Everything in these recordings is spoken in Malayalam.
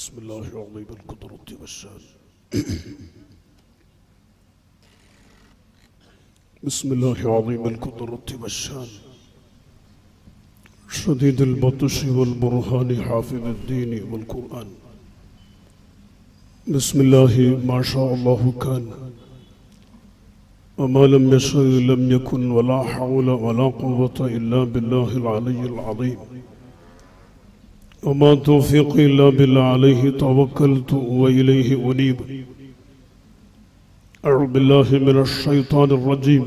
بسم الله العظيم القدرة والشان بسم الله العظيم القدرة والشان شديد البطش والبرهان حافظ الدين والقرآن بسم الله ما شاء الله كان وما لم يشاء لم يكن ولا حول ولا قوة إلا بالله العلي العظيم وما توفيقي إلا بالله عليه توكلت وإليه أنيب أعوذ بالله من الشيطان الرجيم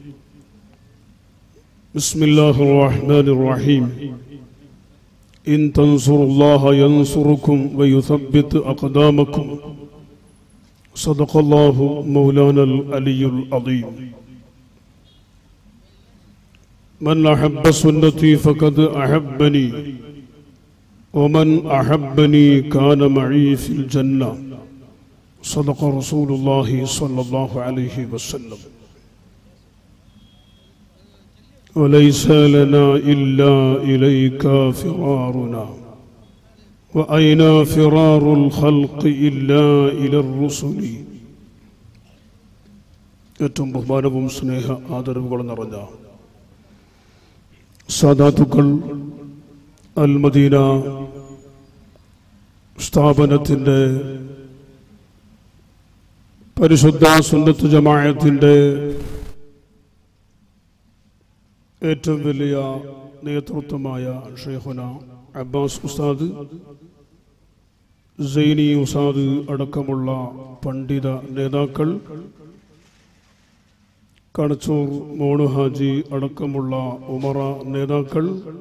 بسم الله الرحمن الرحيم إن تنصروا الله ينصركم ويثبت أقدامكم صدق الله مولانا العلي العظيم من أحب سنتي فقد أحبني ومن أحبني كان معي في الجنة صدق رسول الله صلى الله عليه وسلم وليس لنا إلا إليك فرارنا وأين فرار الخلق إلا إلى الرسل ഏറ്റവും ബഹുമാനവും സ്നേഹ ആദരവുകളും നിറഞ്ഞ സാദാത്തുക്കൾ അൽമദീന സ്ഥാപനത്തിൻ്റെ പരിശുദ്ധ സുന്നത്ത് ജമായത്തിൻ്റെ ഏറ്റവും വലിയ നേതൃത്വമായ ഷെയ്ഖുന അബ്ബാസ് ഉസ്താദ് സൈനി ഉസാദ് അടക്കമുള്ള പണ്ഡിത നേതാക്കൾ കണച്ചൂർ മോണുഹാജി അടക്കമുള്ള ഉമറ നേതാക്കൾ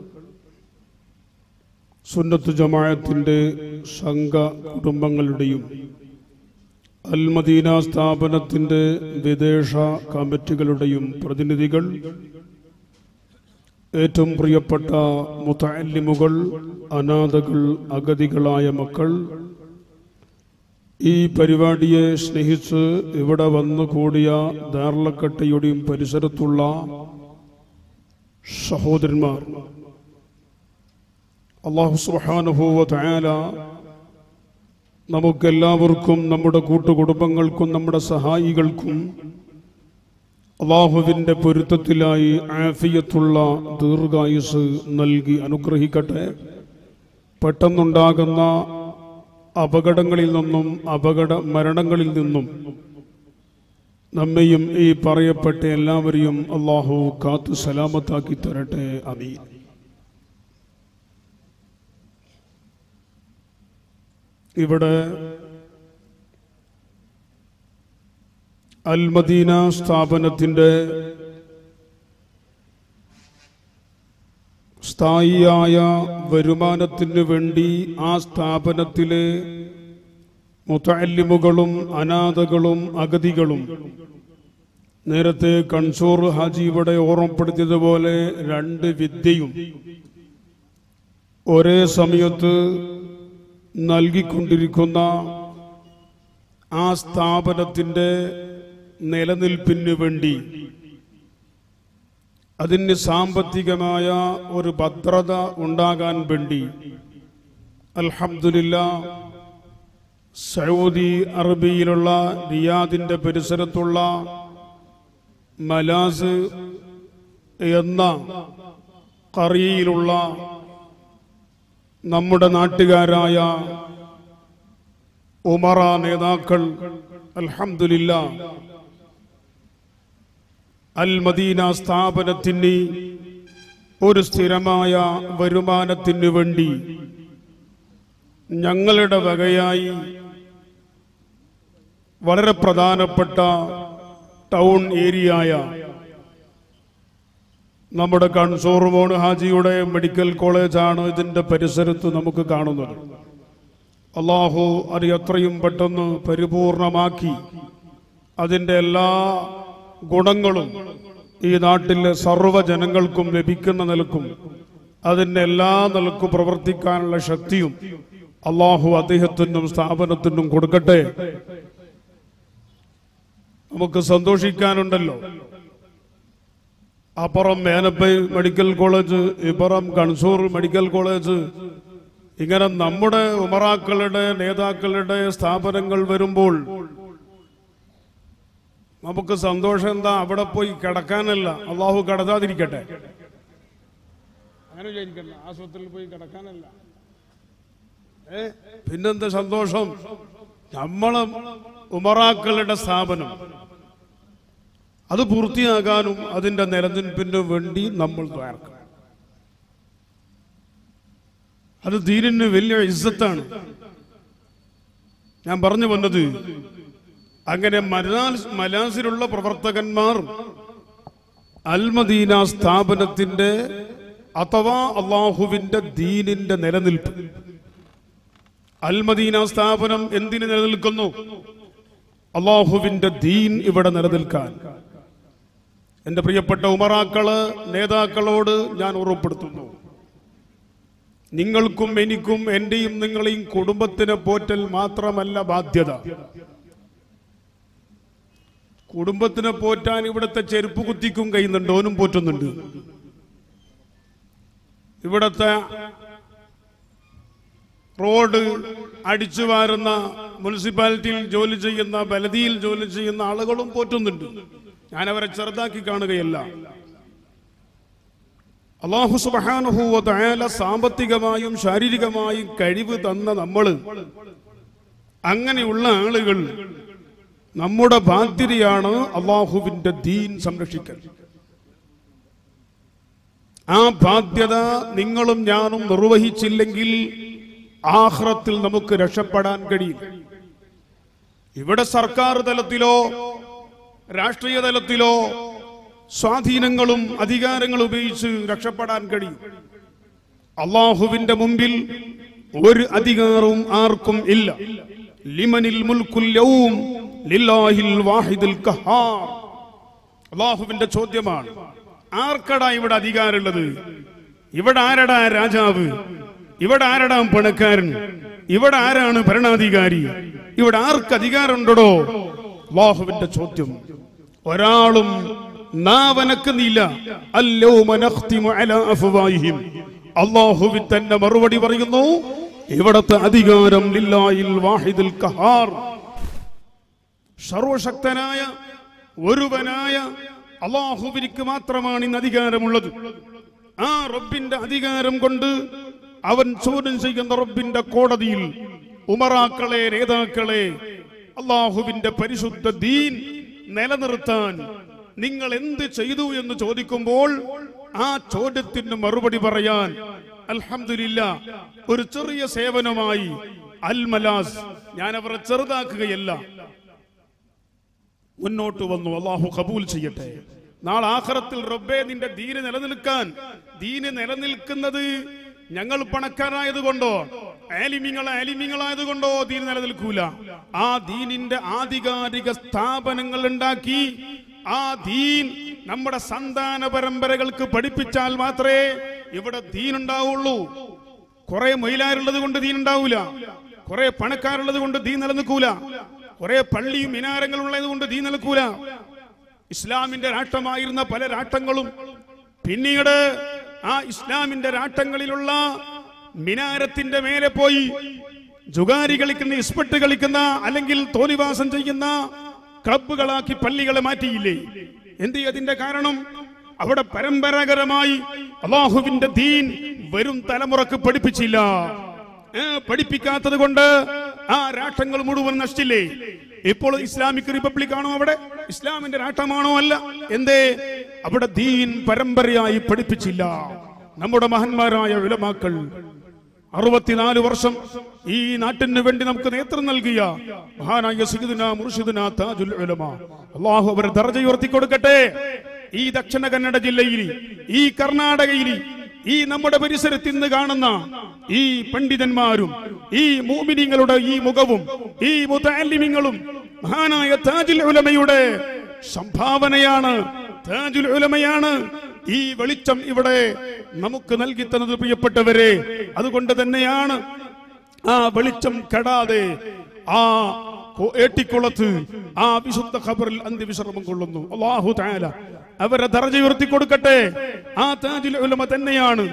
സുന്നത്ത് ജമായത്തിൻ്റെ സംഘ കുടുംബങ്ങളുടെയും അൽമദീന സ്ഥാപനത്തിൻ്റെ വിദേശ കമ്മിറ്റികളുടെയും പ്രതിനിധികൾ ഏറ്റവും പ്രിയപ്പെട്ട മുത്തല്ലിമുകൾ അനാഥകൾ അഗതികളായ മക്കൾ ഈ പരിപാടിയെ സ്നേഹിച്ച് ഇവിടെ വന്നു കൂടിയ ദാർലക്കട്ടയുടെയും പരിസരത്തുള്ള സഹോദരന്മാർ അള്ളാഹു സുഹാനുഭൂവ തയാല നമുക്കെല്ലാവർക്കും നമ്മുടെ കൂട്ടുകുടുംബങ്ങൾക്കും നമ്മുടെ സഹായികൾക്കും അള്ളാഹുവിൻ്റെ പൊരുത്തത്തിലായി ആഫിയത്തുള്ള ദീർഘായുസ് നൽകി അനുഗ്രഹിക്കട്ടെ പെട്ടെന്നുണ്ടാകുന്ന അപകടങ്ങളിൽ നിന്നും അപകട മരണങ്ങളിൽ നിന്നും നമ്മയും ഈ പറയപ്പെട്ട എല്ലാവരെയും അള്ളാഹു കാത്തു സലാമത്താക്കി തരട്ടെ അമീൻ ഇവിടെ അൽമദീന സ്ഥാപനത്തിൻ്റെ സ്ഥായിയായ വരുമാനത്തിന് വേണ്ടി ആ സ്ഥാപനത്തിലെ മുത്തല്ലിമുകളും അനാഥകളും അഗതികളും നേരത്തെ കൺസൂർ ഹാജി ഇവിടെ ഓർമ്മപ്പെടുത്തിയതുപോലെ രണ്ട് വിദ്യയും ഒരേ സമയത്ത് നൽകിക്കൊണ്ടിരിക്കുന്ന ആ സ്ഥാപനത്തിൻ്റെ നിലനിൽപ്പിന് വേണ്ടി അതിന് സാമ്പത്തികമായ ഒരു ഭദ്രത ഉണ്ടാകാൻ വേണ്ടി അൽഹംദുലില്ല സൗദി അറേബ്യയിലുള്ള റിയാദിൻ്റെ പരിസരത്തുള്ള മലാസ് എന്ന കറിയയിലുള്ള നമ്മുടെ നാട്ടുകാരായ ഉമറ നേതാക്കൾ അൽഹംദുലില്ല അൽ മദീന സ്ഥാപനത്തിന് ഒരു സ്ഥിരമായ വരുമാനത്തിന് വേണ്ടി ഞങ്ങളുടെ വകയായി വളരെ പ്രധാനപ്പെട്ട ടൗൺ ഏരിയയായ നമ്മുടെ കൺസൂർ മോൺ ഹാജിയുടെ മെഡിക്കൽ കോളേജാണ് ഇതിൻ്റെ പരിസരത്ത് നമുക്ക് കാണുന്നത് അള്ളാഹു അത് എത്രയും പെട്ടെന്ന് പരിപൂർണമാക്കി അതിൻ്റെ എല്ലാ ഗുണങ്ങളും ഈ നാട്ടിലെ സർവ്വ ജനങ്ങൾക്കും ലഭിക്കുന്ന നിലക്കും അതിൻ്റെ എല്ലാ നിലക്കും പ്രവർത്തിക്കാനുള്ള ശക്തിയും അള്ളാഹു അദ്ദേഹത്തിനും സ്ഥാപനത്തിനും കൊടുക്കട്ടെ നമുക്ക് സന്തോഷിക്കാനുണ്ടല്ലോ അപ്പുറം മേനപ്പൈ മെഡിക്കൽ കോളേജ് ഇപ്പുറം കൺസൂർ മെഡിക്കൽ കോളേജ് ഇങ്ങനെ നമ്മുടെ ഉമറാക്കളുടെ നേതാക്കളുടെ സ്ഥാപനങ്ങൾ വരുമ്പോൾ നമുക്ക് സന്തോഷം എന്താ അവിടെ പോയി കിടക്കാനല്ല അള്ളാഹു കിടത്താതിരിക്കട്ടെ അങ്ങനെ വിചാരിക്കണ്ട ആശുപത്രിയിൽ പോയി കിടക്കാനല്ല ഏ പിന്നെന്താ സന്തോഷം നമ്മളെ ഉമറാക്കളുടെ സ്ഥാപനം അത് പൂർത്തിയാകാനും അതിന്റെ നിലനിൽപ്പിനും വേണ്ടി നമ്മൾ തയ്യാറാക്കണം അത് ദീനിന് വലിയ ഇസ്സത്താണ് ഞാൻ പറഞ്ഞു വന്നത് അങ്ങനെ മലാസ് മലാസിലുള്ള പ്രവർത്തകന്മാർ അൽമദീന സ്ഥാപനത്തിന്റെ അഥവാ അള്ളാഹുവിന്റെ ദീനിന്റെ നിലനിൽപ്പ് അൽമദീന സ്ഥാപനം എന്തിന് നിലനിൽക്കുന്നു അള്ളാഹുവിന്റെ ദീൻ ഇവിടെ നിലനിൽക്കാൻ എന്റെ പ്രിയപ്പെട്ട ഉമറാക്കള് നേതാക്കളോട് ഞാൻ ഉറപ്പെടുത്തുന്നു നിങ്ങൾക്കും എനിക്കും എന്റെയും നിങ്ങളെയും കുടുംബത്തിനെ പോറ്റൽ മാത്രമല്ല ബാധ്യത കുടുംബത്തിനെ പോറ്റാൻ ഇവിടുത്തെ ചെരുപ്പ് കുത്തിക്കും കഴിയുന്നുണ്ട് ഓനും പോറ്റുന്നുണ്ട് ഇവിടത്തെ റോഡ് അടിച്ചു വാരുന്ന മുനിസിപ്പാലിറ്റിയിൽ ജോലി ചെയ്യുന്ന ബലതിയിൽ ജോലി ചെയ്യുന്ന ആളുകളും പോറ്റുന്നുണ്ട് ഞാൻ അവരെ ചെറുതാക്കി കാണുകയല്ല അള്ളാഹു സുബാനുഭൂവ തയാല സാമ്പത്തികമായും ശാരീരികമായും കഴിവ് തന്ന നമ്മൾ അങ്ങനെയുള്ള ആളുകൾ നമ്മുടെ ബാധ്യതയാണ് അള്ളാഹുവിന്റെ ദീൻ സംരക്ഷിക്കൽ ആ ബാധ്യത നിങ്ങളും ഞാനും നിർവഹിച്ചില്ലെങ്കിൽ ആഹ്റത്തിൽ നമുക്ക് രക്ഷപ്പെടാൻ കഴിയും ഇവിടെ സർക്കാർ തലത്തിലോ രാഷ്ട്രീയ തലത്തിലോ സ്വാധീനങ്ങളും അധികാരങ്ങളും ഉപയോഗിച്ച് രക്ഷപ്പെടാൻ കഴിയും അള്ളാഹുവിന്റെ മുമ്പിൽ ഒരു അധികാരവും ആർക്കും ഇല്ല ലിമനിൽ മുൽക്കുൽ യൗം ലില്ലാഹിൽ വാഹിദുൽ ഖഹാർ അള്ളാഹുവിന്റെ ചോദ്യമാണ് ആർക്കടാ ഇവിടെ അധികാരമുള്ളത് ഇവിടെ ആരടാ രാജാവ് ഇവിടെ ആരടാ പണക്കാരൻ ഇവിടെ ആരാണ് ഭരണാധികാരി ഇവിടെ ആർക്ക് അധികാരമുണ്ടോ അള്ളാഹുവിന്റെ ചോദ്യം ഒരാളും നാവനക്കുന്നില്ല അല്ലോ മനഖ്തിമു അലാ അഫ്വാഹിഹിം അള്ളാഹുവിൻ തന്നെ മറുപടി പറയുന്നു ഇവിടത്തെ അധികാരം ലില്ലാഹിൽ വാഹിദുൽ ഖഹാർ സർവശക്തനായ ഒരുവനായ അള്ളാഹുവിനിക്ക് മാത്രമാണ് ഇന്ന് അധികാരമുള്ളത് ആ റബ്ബിന്റെ അധികാരം കൊണ്ട് അവൻ ചോദ്യം ചെയ്യുന്ന റബ്ബിന്റെ കോടതിയിൽ ഉമറാക്കളെ നേതാക്കളെ അള്ളാഹുവിന്റെ പരിശുദ്ധ ദീൻ നിലനിർത്താൻ നിങ്ങൾ എന്ത് ചെയ്തു എന്ന് ചോദിക്കുമ്പോൾ ആ ചോദ്യത്തിന് മറുപടി പറയാൻ അൽഹംദുലില്ല ഒരു ചെറിയ സേവനമായി അൽമലാസ് ഞാൻ അവരെ ചെറുതാക്കുകയല്ല മുന്നോട്ട് വന്നു അള്ളാഹു കബൂൽ ചെയ്യട്ടെ നാളെ ആഖിറത്തിൽ റബ്ബേ നിന്റെ ദീന് നിലനിൽക്കാൻ ദീന് നിലനിൽക്കുന്നത് ഞങ്ങൾ പണക്കാരായത് കൊണ്ടോ ആലിമിങ്ങൾ ആലിമിങ്ങളായത് കൊണ്ടോ ദീൻ നിലനിൽക്കൂല ആ ദീനിന്റെ ആധികാരിക സ്ഥാപനങ്ങൾ ഉണ്ടാക്കി ആ ദീൻ നമ്മുടെ സന്താന പരമ്പരകൾക്ക് പഠിപ്പിച്ചാൽ മാത്രമേ ഇവിടെ ദീൻ ഉണ്ടാവുള്ളൂ കുറെ മൊയിലാരുള്ളത് കൊണ്ട് ദീൻ ഉണ്ടാവൂല കുറെ പണക്കാരുള്ളത് കൊണ്ട് ദീൻ നിലനിൽക്കൂല കുറെ പള്ളിയും മിനാരങ്ങളും ഉള്ളത് കൊണ്ട് ദീൻ നിലനിൽക്കൂല ഇസ്ലാമിന്റെ രാഷ്ട്രമായിരുന്ന പല രാഷ്ട്രങ്ങളും പിന്നീട് ആ ഇസ്ലാമിന്റെ രാഷ്ട്രങ്ങളിലുള്ള മിനാരത്തിന്റെ മേലെ പോയി ജുഗാരി കളിക്കുന്ന ഇസ്പെട്ട് കളിക്കുന്ന അല്ലെങ്കിൽ തോന്നിവാസം ചെയ്യുന്ന ക്ലബുകളാക്കി പള്ളികളെ മാറ്റിയില്ലേ എന്ത് അതിന്റെ കാരണം അവിടെ പരമ്പരാഗതമായി അള്ളാഹുവിന്റെ ദീൻ വരും തലമുറക്ക് പഠിപ്പിച്ചില്ല ഏ, പഠിപ്പിക്കാത്തത് കൊണ്ട് ആ രാഷ്ട്രങ്ങൾ മുഴുവൻ നശിച്ചില്ലേ ഇപ്പോൾ ഇസ്ലാമിക് റിപ്പബ്ലിക് ആണോ അവിടെ ഇസ്ലാമിന്റെ രാഷ്ട്രമാണോ അല്ല എന്തേ അവിടെ ദീൻ പരമ്പരയായി പഠിപ്പിച്ചില്ല നമ്മുടെ മഹന്മാരായ വിലമാക്കൾ അറുപത്തിനാല് വർഷം ഈ നാട്ടിന് വേണ്ടി നമുക്ക് നേതൃത്വം നൽകിയ മഹാനായ സിഗുദുന മുർഷിദുന താജുൽ ഉലമ അള്ളാഹു അവരെ ദർജ ഉയർത്തി കൊടുക്കട്ടെ ഈ ദക്ഷിണ കന്നഡ ജില്ലയിൽ ഈ കർണാടകയിൽ ഈ നമ്മുടെ പരിസരത്ത് ഇന്ന് കാണുന്ന ഈ പണ്ഡിതന്മാരും ഈ മൂമിനിങ്ങളുടെ ഈ മുഖവും ഈ മുതാലിമിങ്ങളും മഹാനായ താജുൽ ഉലമയുടെ സംഭാവനയാണ് താജുൽ ഉലമയാണ് ഈ വെളിച്ചം ഇവിടെ നമുക്ക് നൽകി തന്നത് പ്രിയപ്പെട്ടവരെ അതുകൊണ്ട് തന്നെയാണ് ആ വെളിച്ചം കെടാതെ ആ കോ- ഏട്ടിക്കുളത്ത് ആ വിശുദ്ധ ഖബറിൽ അന്ത്യവിശ്രമം കൊള്ളുന്നു അള്ളാഹു താല അവരെ ദർജ ഉയർത്തി കൊടുക്കട്ടെ ആ താജുൽ ഉലമ തന്നെയാണ്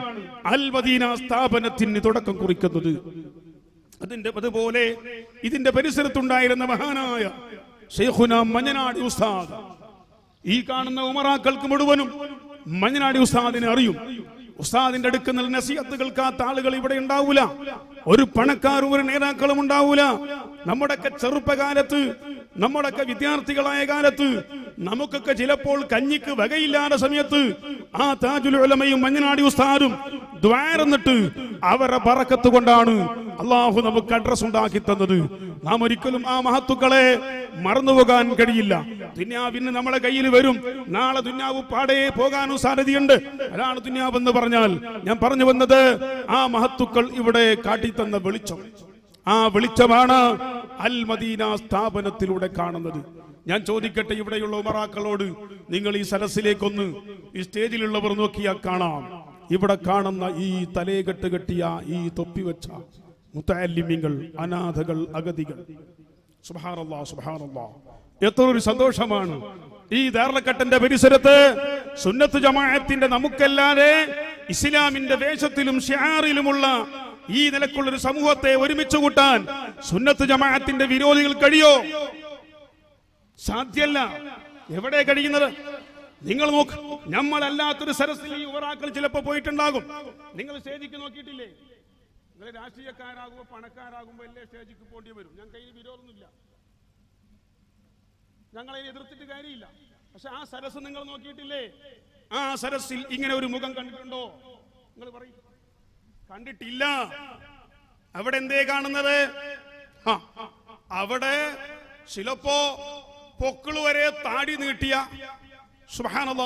അൽ മദീന സ്ഥാപനത്തിന് തുടക്കം കുറിക്കുന്നത് അതിന്റെ അതുപോലെ ഇതിന്റെ പരിസരത്തുണ്ടായിരുന്ന മഹാനായ ഷെയ്ഖുന മഞ്ഞനാടി ഉസ്താദ് ഈ കാണുന്ന ഉമറാക്കൾക്ക് മുഴുവനും മഞ്ഞനാടി ഉസ്താദിനെ അറിയും ഉസ്താദിന്റെ അടുക്കുന്ന നസീഹത്ത് കേൾക്കാത്ത ആളുകൾ ഇവിടെ ഉണ്ടാവൂല ഒരു പണക്കാരും ഒരു നേതാക്കളും ഉണ്ടാവൂല നമ്മുടെയൊക്കെ ചെറുപ്പകാലത്ത് നമ്മുടെയൊക്കെ വിദ്യാർത്ഥികളായ കാലത്ത് നമുക്കൊക്കെ ചിലപ്പോൾ കഞ്ഞിക്ക് വകയില്ലാത്ത സമയത്ത് ആ താജുൽ ഉലമയും മഞ്ഞനാടി ഉസ്താദും ദ്വാരന്നിട്ട് അവരെ പറക്കത്ത് കൊണ്ടാണ് അള്ളാഹു നമുക്ക് അഡ്രസ് ഉണ്ടാക്കി തന്നത് നാം ഒരിക്കലും ആ മഹത്തുക്കളെ മറന്നുപോകാൻ കഴിയില്ല ദുന്യാവിന് നമ്മളെ കയ്യിൽ വരും നാളെ ദുന്യാവ് പാടേ പോകാനും സാധ്യതയുണ്ട് അതാണ് ദുന്യാവ് എന്ന് പറഞ്ഞാൽ ഞാൻ പറഞ്ഞു വന്നത് ആ മഹത്തുക്കൾ ഇവിടെ കാട്ടിത്തന്ന വെളിച്ചം ആ വെളിച്ചമാണ് അൽ മദീന സ്ഥാപനത്തിലൂടെ കാണുന്നത് ഞാൻ ചോദിക്കട്ടെ ഇവിടെയുള്ള ഉമറാക്കളോട് നിങ്ങൾ ഈ സരസിലേക്കൊന്ന് ഈ സ്റ്റേജിലുള്ളവർ നോക്കിയാൽ കാണാം ഇവിടെ കാണുന്ന ഈ തലേകെട്ട് കെട്ടിയ ഈ തൊപ്പി വെച്ച മുത്തല്ലിമിങ്ങൾ അനാഥകൾ അഗതികൾ സുബാനല്ലാ സുബാനല്ലാ എത്ര ഒരു സന്തോഷമാണ് ഈ ധാരണക്കട്ടന്റെ പരിസരത്ത് സുന്നത്ത് ജമാഅത്തിന്റെ നമുക്കല്ലാതെ ഇസ്ലാമിന്റെ വേഷത്തിലും ഷിയാറിലുമുള്ള ഈ നിലക്കുള്ള ഒരു സമൂഹത്തെ ഒരുമിച്ച് കൂട്ടാൻ സുന്നത്ത് ജമാഅത്തിന്റെ വിരോധികൾ കഴിയോ സാധ്യല്ല എവിടെ കഴിയുന്നത് നിങ്ങൾ നോക്ക് നമ്മളല്ലാത്തൊരു സരസിൽ ഈ യുവറാക്കൾ ചിലപ്പോ പോയിട്ടുണ്ടാകും നിങ്ങൾ സ്റ്റേജിക്ക് നോക്കിയിട്ടില്ലേ നിങ്ങൾ രാഷ്ട്രീയക്കാരാകുമ്പോ പണക്കാരാകുമ്പോ എല്ലാ സ്റ്റേജിക്ക് പോണ്ടി വരും ഞാൻ കയ്യിൽ വിരോധമൊന്നുമില്ല ഞങ്ങളെ എതിർത്തിട്ട് കാര്യമില്ല പക്ഷെ ആ സരസ് നിങ്ങൾ നോക്കിയിട്ടില്ലേ ആ സരസിൽ ഇങ്ങനെ ഒരു മുഖം കണ്ടിട്ടുണ്ടോ നിങ്ങൾ പറയും കണ്ടിട്ടില്ല അവിടെ എന്തേ കാണുന്നത് ആ, അവിടെ ചിലപ്പോ പൊക്കിള് വരെ താടി നീട്ടിയ സുബാനല്ലോ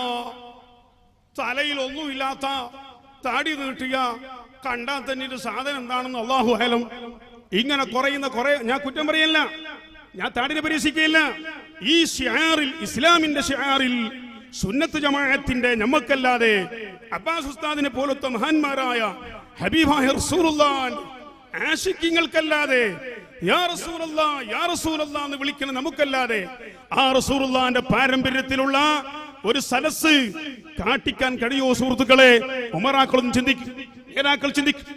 തലയിൽ ഒന്നുമില്ലാത്ത താടി നീട്ടിയ കണ്ടാൽ തന്നെ ഇത് സാധനം എന്താണെന്ന് അള്ളാഹു ഹലം ഇങ്ങനെ കുറയുന്ന കുറെ ഞാൻ കുറ്റം പറയല്ല ഞാൻ താടിനെ പരീക്ഷിക്കുകയില്ല ഈ ഷിയാറിൽ ഇസ്ലാമിന്റെ ഷിയാറിൽ സുന്നത്ത് ജമാഅത്തിന്റെ ഞമ്മക്കല്ലാതെ അബ്ബാസ് ഉസ്താദിനെ പോലത്തെ മഹാന്മാരായ ഹബീബായ റസൂലുള്ളാൻ ആശിക്കിങ്ങൾക്കല്ലാതെ യാ റസൂലല്ലാ യാ റസൂലല്ലാ എന്ന് വിളിക്കുന്ന നമുക്കല്ലാതെ ആ റസൂലുള്ളാന്റെ പാരമ്പര്യത്തിലുള്ള ഒരു സലസ് കാട്ടിക്കാൻ കഴിയോ സുഹൃത്തുക്കളെ ഉമറാക്കളും ചിന്തിക്കും നേതാക്കൾ ചിന്തിക്കും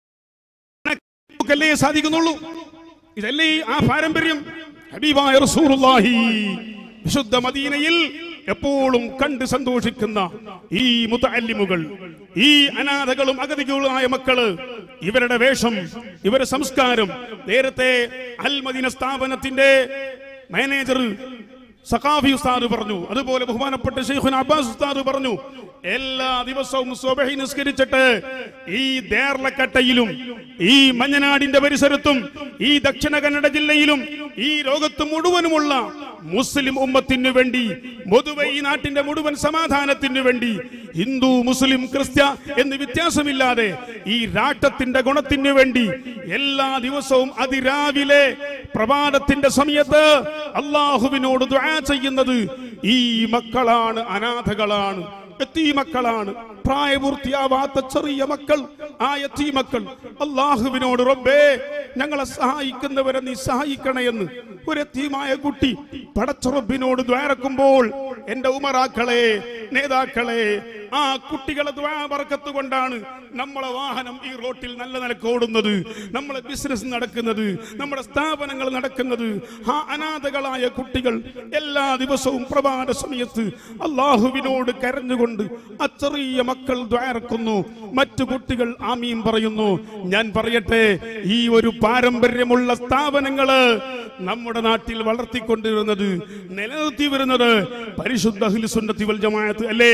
പണക്കല്ലേ സാധിക്കുന്നുള്ളൂ ഇതല്ലേ ഈ ആ പാരമ്പര്യം ഹബീബായ റസൂലുള്ളാഹി വിശുദ്ധ മദീനയിൽ എപ്പോഴും കണ്ട് സന്തോഷിക്കുന്ന ഈ മുത്തല്ലിമുകൾ ഈ അനാഥകളും അഗതികളുമായ മക്കള് ഇവരുടെ വേഷം ഇവരുടെ സംസ്കാരം നേരത്തെ അൽ മദീന സ്ഥാപനത്തിന്റെ മാനേജർ സഖാഫി ഉസ്താദ് പറഞ്ഞു അതുപോലെ ബഹുമാനപ്പെട്ട ഷെയ്ഖുൻ അബ്ബാസ് ഉസ്താദ് പറഞ്ഞു എല്ലാ ദിവസവും സ്വബഹി നിസ്കരിച്ചിട്ട് ഈ ദേർലക്കട്ടയിലും ഈ മഞ്ഞനാടിന്റെ പരിസരത്തും ഈ ദക്ഷിണ കന്നഡ ജില്ലയിലും ഈ ലോകത്ത് മുഴുവനുമുള്ള മുസ്ലിം ഉമ്മത്തിനു വേണ്ടി പൊതുവെ ഈ നാട്ടിന്റെ മുഴുവൻ സമാധാനത്തിനു വേണ്ടി ഹിന്ദു മുസ്ലിം ക്രിസ്ത്യ എന്ന് വ്യത്യാസമില്ലാതെ ഈ രാട്ടത്തിന്റെ ഗുണത്തിനു വേണ്ടി എല്ലാ ദിവസവും അതിരാവിലെ പ്രഭാതത്തിന്റെ സമയത്ത് അള്ളാഹുവിനോട് ദുആ ചെയ്യുന്നത് ഈ മക്കളാണ് അനാഥകളാണ് എത്തീമക്കളാണ് പ്രായപൂർത്തിയാവാത്ത ചെറിയ മക്കൾ ആ എത്തീമക്കൾ അള്ളാഹുവിനോട് റബ്ബേ ഞങ്ങളെ സഹായിക്കുന്നവരെ നീ സഹായിക്കണേ എന്ന് ഒരു എത്തീമായ കുട്ടി പടച്ചുറബിനോട് ദ്വാരക്കുമ്പോൾ എന്റെ ഉമറാക്കളെ നേതാക്കളെ ആ കുട്ടികളെ ദ്വാബർക്കത്ത് കൊണ്ടാണ് നമ്മളെ വാഹനം ഈ റോട്ടിൽ നല്ല നിലക്ക് ഓടുന്നത് നമ്മളെ ബിസിനസ് നടക്കുന്നത് നമ്മുടെ സ്ഥാപനങ്ങൾ നടക്കുന്നത് ആ അനാഥകളായ കുട്ടികൾ എല്ലാ ദിവസവും പ്രഭാത സമയത്ത് അള്ളാഹുവിനോട് കരഞ്ഞുകൊണ്ട് ആ ചെറിയ മക്കൾ ദ്വാരക്കുന്നു മറ്റു കുട്ടികൾ ആമീൻ പറയുന്നു ഞാൻ പറയട്ടെ ഈ ഒരു പാരമ്പര്യമുള്ള സ്ഥാപനങ്ങള് നമ്മുടെ നാട്ടിൽ വളർത്തിക്കൊണ്ടിരുന്നത് നിലനിർത്തി വരുന്നത് പരിശുദ്ധ അഹ്ലു സുന്നത്തി വൽ ജമാഅത്ത് അല്ലേ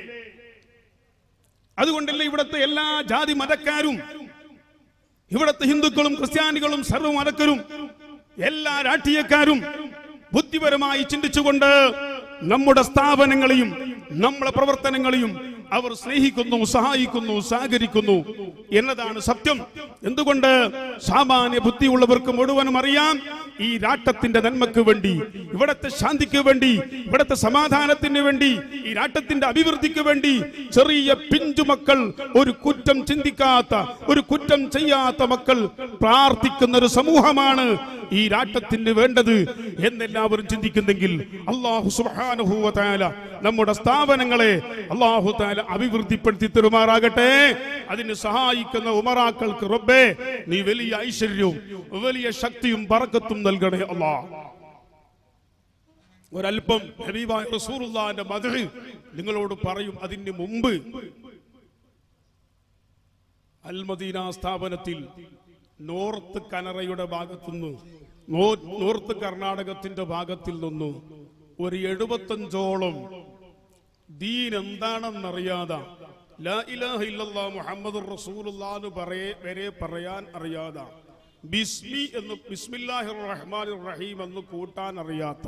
അതുകൊണ്ടല്ലേ ഇവിടുത്തെ എല്ലാ ജാതി മതക്കാരും ഇവിടുത്തെ ഹിന്ദുക്കളും ക്രിസ്ത്യാനികളും സർവ്വ മതക്കരും എല്ലാ രാഷ്ട്രീയക്കാരും ബുദ്ധിപരമായി ചിന്തിച്ചുകൊണ്ട് നമ്മുടെ സ്ഥാപനങ്ങളെയും നമ്മളെ പ്രവർത്തനങ്ങളെയും അവർ സ്നേഹിക്കുന്നു സഹായിക്കുന്നു സഹകരിക്കുന്നു എന്നതാണ് സത്യം എന്തുകൊണ്ട് സാമാന്യ ബുദ്ധിയുള്ളവർക്ക് മുഴുവനും അറിയാം ഈ രാട്ടത്തിന്റെ നന്മക്ക് വേണ്ടി ഇവിടത്തെ ശാന്തിക്ക് വേണ്ടി ഇവിടത്തെ സമാധാനത്തിന് വേണ്ടി ഈ രാട്ടത്തിന്റെ അഭിവൃദ്ധിക്ക് വേണ്ടി ചെറിയ പിഞ്ചുമക്കൾ ഒരു കുറ്റം ചിന്തിക്കാത്ത ഒരു കുറ്റം ചെയ്യാത്ത മക്കൾ പ്രാർത്ഥിക്കുന്ന ഒരു സമൂഹമാണ് ഈ രാട്ടത്തിന് വേണ്ടത് എന്നെല്ലാവരും ചിന്തിക്കുന്നെങ്കിൽ അള്ളാഹു സുബ്ഹാനഹു വ തആല നമ്മുടെ സ്ഥാപനങ്ങളെ അള്ളാഹു താല അഭിവൃദ്ധിപ്പെടുത്തി തരുമാറാകട്ടെ അതിന് സഹായിക്കുന്ന ഉമറാക്കൾക്ക് റബ്ബേ നീ വലിയ ഐശ്വര്യവും വലിയ ശക്തിയും പറക്കത്തും നൽകണേ അള്ളാ ഒരല്പം ഹബീബായ റസൂറുള്ളാന്റെ മധു നിങ്ങളോട് പറയും അതിന് മുമ്പ് അൽമദീന സ്ഥാപനത്തിൽ നോർത്ത് കനറയുടെ ഭാഗത്തുനിന്ന് നോ- നോർത്ത് കർണാടകത്തിന്റെ ഭാഗത്തിൽ നിന്നു ഒരു എഴുപത്തഞ്ചോളം ദീൻ എന്താണെന്നറിയാതെ ലാ ഇലാഹ ഇല്ലല്ലാ മുഹമ്മദ് റസൂലുള്ളാന്ന് പറയെ വരെ പറയാൻ അറിയാതെ ബിസ്മി എന്ന് ബിസ്മില്ലാഹിർ റഹ്മാൻ റഹീം എന്ന് കൂട്ടാൻ അറിയാത്ത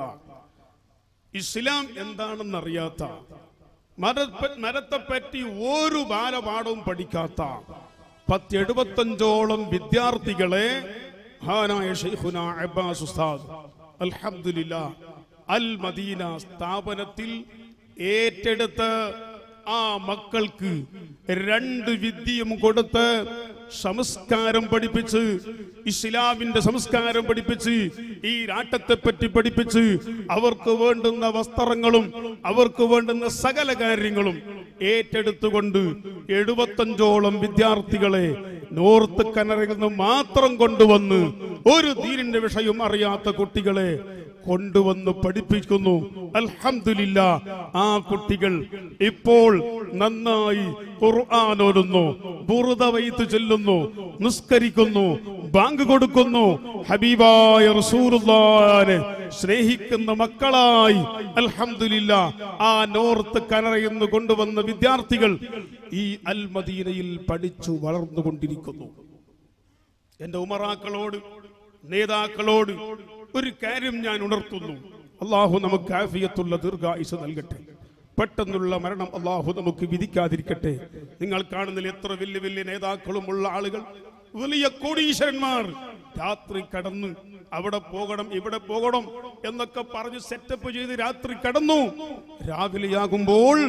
ഇസ്ലാം എന്താണെന്നറിയാത്ത മരപ്പ- മരത്തെപ്പറ്റി ഒരു ബാലപാഠവും പഠിക്കാത്ത പത്തെഴുപത്തഞ്ചോളം വിദ്യാർത്ഥികളെ മഹാനായ ഷെയ്ഖുന അബ്ബാസ് ഉസ്താദ് അൽഹംദുലില്ലാ അൽ മദീന സ്ഥാപനത്തിൽ ഏറ്റെടുത്ത് ആ മക്കൾക്ക് രണ്ട് വിദ്യയും കൊടുത്ത് സംസ്കാരം പഠിപ്പിച്ച് ഇസ്ലാമിന്റെ സംസ്കാരം പഠിപ്പിച്ച് ഈ രാട്ടത്തെ പറ്റി പഠിപ്പിച്ച് അവർക്ക് വേണ്ടുന്ന വസ്ത്രങ്ങളും അവർക്ക് വേണ്ടുന്ന സകല കാര്യങ്ങളും ഏറ്റെടുത്തുകൊണ്ട് എഴുപത്തഞ്ചോളം വിദ്യാർത്ഥികളെ നോർത്ത് കനറയിൽ നിന്ന് മാത്രം കൊണ്ടുവന്ന് ഒരു ദീനിന്റെ വിഷയം അറിയാത്ത കുട്ടികളെ കൊണ്ടുവന്ന് പഠിപ്പിക്കുന്നു അൽഹംദുലില്ല ആ കുട്ടികൾ ഇപ്പോൾ നന്നായി ഖുർആൻ ഓടുന്നു ബുറുദ വൈത്ത് ചെല്ലുന്നു നിസ്കരിക്കുന്നു ബാങ്ക് കൊടുക്കുന്നു ഹബീബായ റസൂലുള്ളാനെ സ്നേഹിക്കുന്ന മക്കളായി അൽഹംദുലില്ല ആ നോർത്ത് കനറയിൽ നിന്ന് കൊണ്ടുവന്ന വിദ്യാർത്ഥികൾ ഈ അൽ മദീനയിൽ പഠിച്ചു വളർന്നുകൊണ്ടിരിക്കുന്നു എന്റെ ഉമറാക്കളോട് നേതാക്കളോട് ഒരു കാര്യം ഞാൻ ഉണർത്തുന്നു അള്ളാഹു നമുക്ക് ആഫിയത്തുള്ള ദീർഘായുസ് നൽകട്ടെ പെട്ടെന്നുള്ള മരണം അള്ളാഹു നമുക്ക് വിധിക്കാതിരിക്കട്ടെ നിങ്ങൾ കാണുന്നതിൽ എത്ര വലിയ വലിയ നേതാക്കളുമുള്ള ആളുകൾ വലിയ കോടീശ്വരന്മാർ രാത്രി കടന്ന് അവിടെ പോകണം ഇവിടെ പോകണം എന്നൊക്കെ പറഞ്ഞ് സെറ്റപ്പ് ചെയ്ത് രാത്രി കടന്നു രാവിലെയാകുമ്പോൾ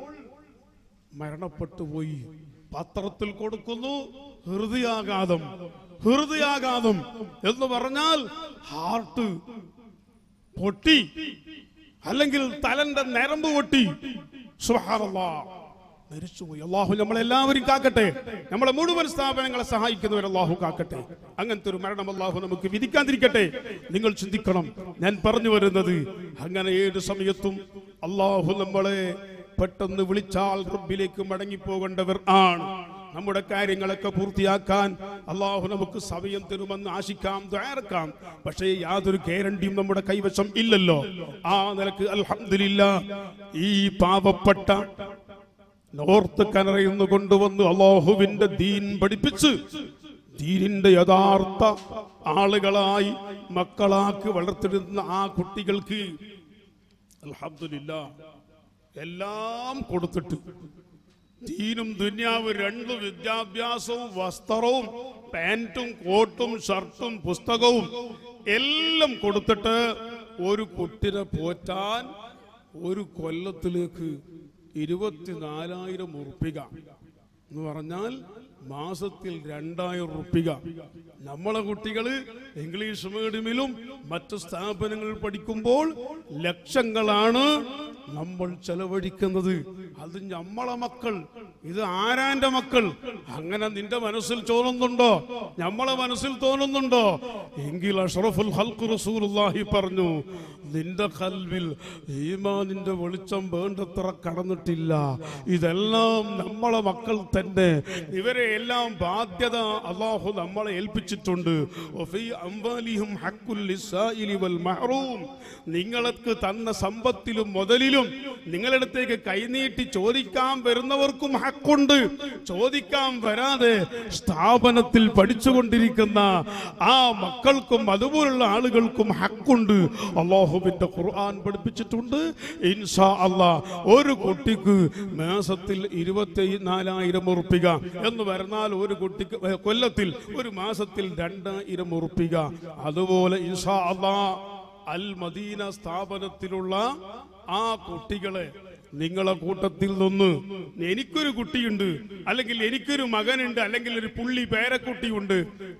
മരണപ്പെട്ടു പോയി പത്രത്തിൽ കൊടുക്കുന്നു ഹൃദയാഘാതം ഹൃദയാഘാതം എന്ന് പറഞ്ഞാൽ ഹാർട്ട് പൊട്ടി അല്ലെങ്കിൽ തലന്റെ നരമ്പ് പൊട്ടി സുബ്ഹാനല്ലാ. മരിച്ചുപോയി അള്ളാഹു നമ്മളെല്ലാവരും കാക്കട്ടെ നമ്മളെ മുഴുവൻ സ്ഥാപനങ്ങളെ സഹായിക്കുന്നവർ അള്ളാഹു കാക്കട്ടെ അങ്ങനത്തെ ഒരു മരണം അള്ളാഹു നമുക്ക് വിധിക്കാതിരിക്കട്ടെ നിങ്ങൾ ചിന്തിക്കണം ഞാൻ പറഞ്ഞു വരുന്നത് അങ്ങനെ ഏത് സമയത്തും അള്ളാഹു നമ്മളെ പെട്ടെന്ന് വിളിച്ചാൽ റബ്ബിലേക്ക് മടങ്ങിപ്പോകേണ്ടവർ ആണ് നമ്മുടെ കാര്യങ്ങളൊക്കെ പൂർത്തിയാക്കാൻ അള്ളാഹു നമുക്ക് സമയം തരുമെന്ന് ആശിക്കാം ദ്വാരക്കാം പക്ഷേ യാതൊരു ഗ്യാരണ്ടിയും നമ്മുടെ കൈവശം ഇല്ലല്ലോ ആ നിലക്ക് അൽഹംദുലില്ല ഈ പാവപ്പെട്ട നോർത്ത് കനറയിൽ നിന്ന് കൊണ്ടുവന്ന് അള്ളാഹുവിന്റെ ദീൻ പഠിപ്പിച്ച് ദീനിന്റെ യഥാർത്ഥ ആളുകളായി മക്കളാക്കി വളർത്തിടുന്ന ആ കുട്ടികൾക്ക് അൽഹംദുലില്ല എല്ലാം കൊടുത്തിട്ട് ദീനും ദുന്യാവും രണ്ട് വിദ്യാഭ്യാസവും വസ്ത്രവും പാന്റും കോട്ടും ഷർട്ടും പുസ്തകവും എല്ലാം കൊടുത്തിട്ട് ഒരു കുട്ടിനെ പോറ്റാൻ ഒരു കൊല്ലത്തിലേക്ക് ഇരുപത്തിനാലായിരം ഉറുപ്പിക എന്ന് പറഞ്ഞാൽ മാസത്തിൽ രണ്ടായിരം ഉറുപ്പിക നമ്മളെ കുട്ടികള് ഇംഗ്ലീഷ് മീഡിയമിലും മറ്റു സ്ഥാപനങ്ങളിൽ പഠിക്കുമ്പോൾ ലക്ഷങ്ങളാണ് നമ്മൾ ചെലവഴിക്കുന്നത് അത് നമ്മളെ മക്കൾ ഇത് ആരാന്റെ മക്കൾ അങ്ങനെ നിന്റെ മനസ്സിൽ തോന്നുന്നുണ്ടോ നമ്മളെ മനസ്സിൽ തോന്നുന്നുണ്ടോ എങ്കിൽ അഷ്റഫുൽ ഹൽഖു റസൂലുള്ളാഹി പറഞ്ഞു നിന്റെ കൽവിൽ ഈമാനിന്റെ വെളിച്ചം വേണ്ടത്ര കടന്നിട്ടില്ല ഇതെല്ലാം നമ്മളെ മക്കൾ തന്നെ ഇവരെ എല്ലാം ബാധ്യത അള്ളാഹു നമ്മളെ ഏൽപ്പിച്ചിട്ടുണ്ട് വഫീ അംവാലിഹിം ഹഖ്കുൽ ലിസ്സായിലി വൽ മഹ്റൂം നിങ്ങൾക്ക് തന്ന സമ്പത്തിലും മുതലിലും നിങ്ങളടുത്തേക്ക് കൈനീട്ടി ചോദിക്കാൻ വരുന്നവർക്കും ഹക്കുണ്ട് ചോദിക്കാൻ വരാതെ സ്ഥാപനത്തിൽ പഠിച്ചുകൊണ്ടിരിക്കുന്ന ആ മക്കൾക്കും അതുപോലുള്ള ആളുകൾക്കും ഹക്കുണ്ട് അള്ളാഹുവിന്റെ ഖുർആൻ പഠിപ്പിച്ചിട്ടുണ്ട് ഇൻഷാ അള്ളാ ഒരു കുട്ടിക്ക് മാസത്തിൽ ഇരുപത്തി നാലായിരം ഉറുപ്പിക എന്ന് പറഞ്ഞാൽ ഒരു കുട്ടിക്ക് ഏ, കൊല്ലത്തിൽ ഒരു മാസത്തിൽ രണ്ടായിരം ഉറുപ്പിക അതുപോലെ ഇൻഷാ അള്ളാ അൽ മദീന സ്ഥാപനത്തിലുള്ള ആ കുട്ടികളെ നിങ്ങളെ കൂട്ടത്തിൽ നിന്ന് എനിക്കൊരു കുട്ടിയുണ്ട് അല്ലെങ്കിൽ എനിക്കൊരു മകനുണ്ട് അല്ലെങ്കിൽ ഒരു പുള്ളി പേരക്കുട്ടിയുണ്ട്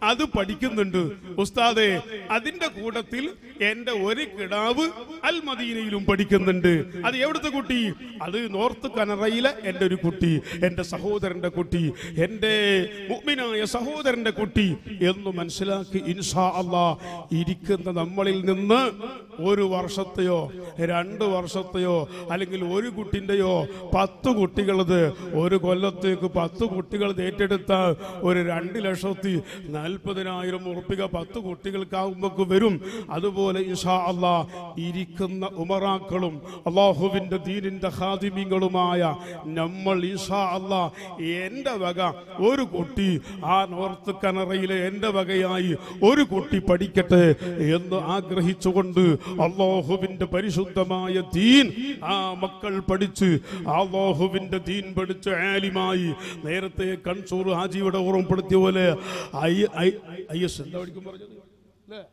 അത് പഠിക്കുന്നുണ്ട് ഉസ്താദെ അതിന്റെ കൂട്ടത്തിൽ എന്റെ ഒരു കിടാവ് അൽ മദീനയിലും പഠിക്കുന്നുണ്ട് അത് എവിടുത്തെ കുട്ടി അത് നോർത്ത് കനറയിലെ എന്റെ ഒരു കുട്ടി എന്റെ സഹോദരന്റെ കുട്ടി എന്റെ മുഅ്മിനായ സഹോദരന്റെ കുട്ടി എന്ന് മനസ്സിലാക്കി ഇൻഷാ അള്ളാ ഇരിക്കുന്ന നമ്മളിൽ നിന്ന് ഒരു വർഷത്തെയോ രണ്ട് വർഷത്തെയോ അല്ലെങ്കിൽ ഒരു കുട്ടിന്റെയോ പത്ത് കുട്ടികളത് ഒരു കൊല്ലത്തേക്ക് പത്ത് കുട്ടികൾ ഏറ്റെടുത്ത ഒരു രണ്ട് ലക്ഷത്തി നാൽപ്പതിനായിരം ഉറപ്പിക പത്ത് കുട്ടികൾക്കാവുമ്പോൾ വരും അതുപോലെ ഇഷാ അള്ളാ ഇരിക്കുന്ന ഉമറാക്കളും അള്ളാഹുവിന്റെ ദീനിന്റെ ഹാദിമ്യങ്ങളുമായ നമ്മൾ ഇഷാ അള്ളാ എന്റെ വക ഒരു കുട്ടി ആ നോർത്ത് കനറയിലെ എന്റെ വകയായി ഒരു കുട്ടി പഠിക്കട്ടെ എന്ന് ആഗ്രഹിച്ചുകൊണ്ട് അള്ളാഹുവിന്റെ പരിശുദ്ധമായ ദീൻ ആ മക്കൾ പഠിച്ച് അള്ളാഹുവിന്റെ ദീൻ പഠിച്ച് ആലിമായി നേരത്തെ കൺസൂർ ഹാജിയുടെ ഓർമ്മപ്പെടുത്തിയ പോലെ ഐ ഐ ഐ എസ് എന്താ പഠിക്കും പറഞ്ഞത് അല്ലേ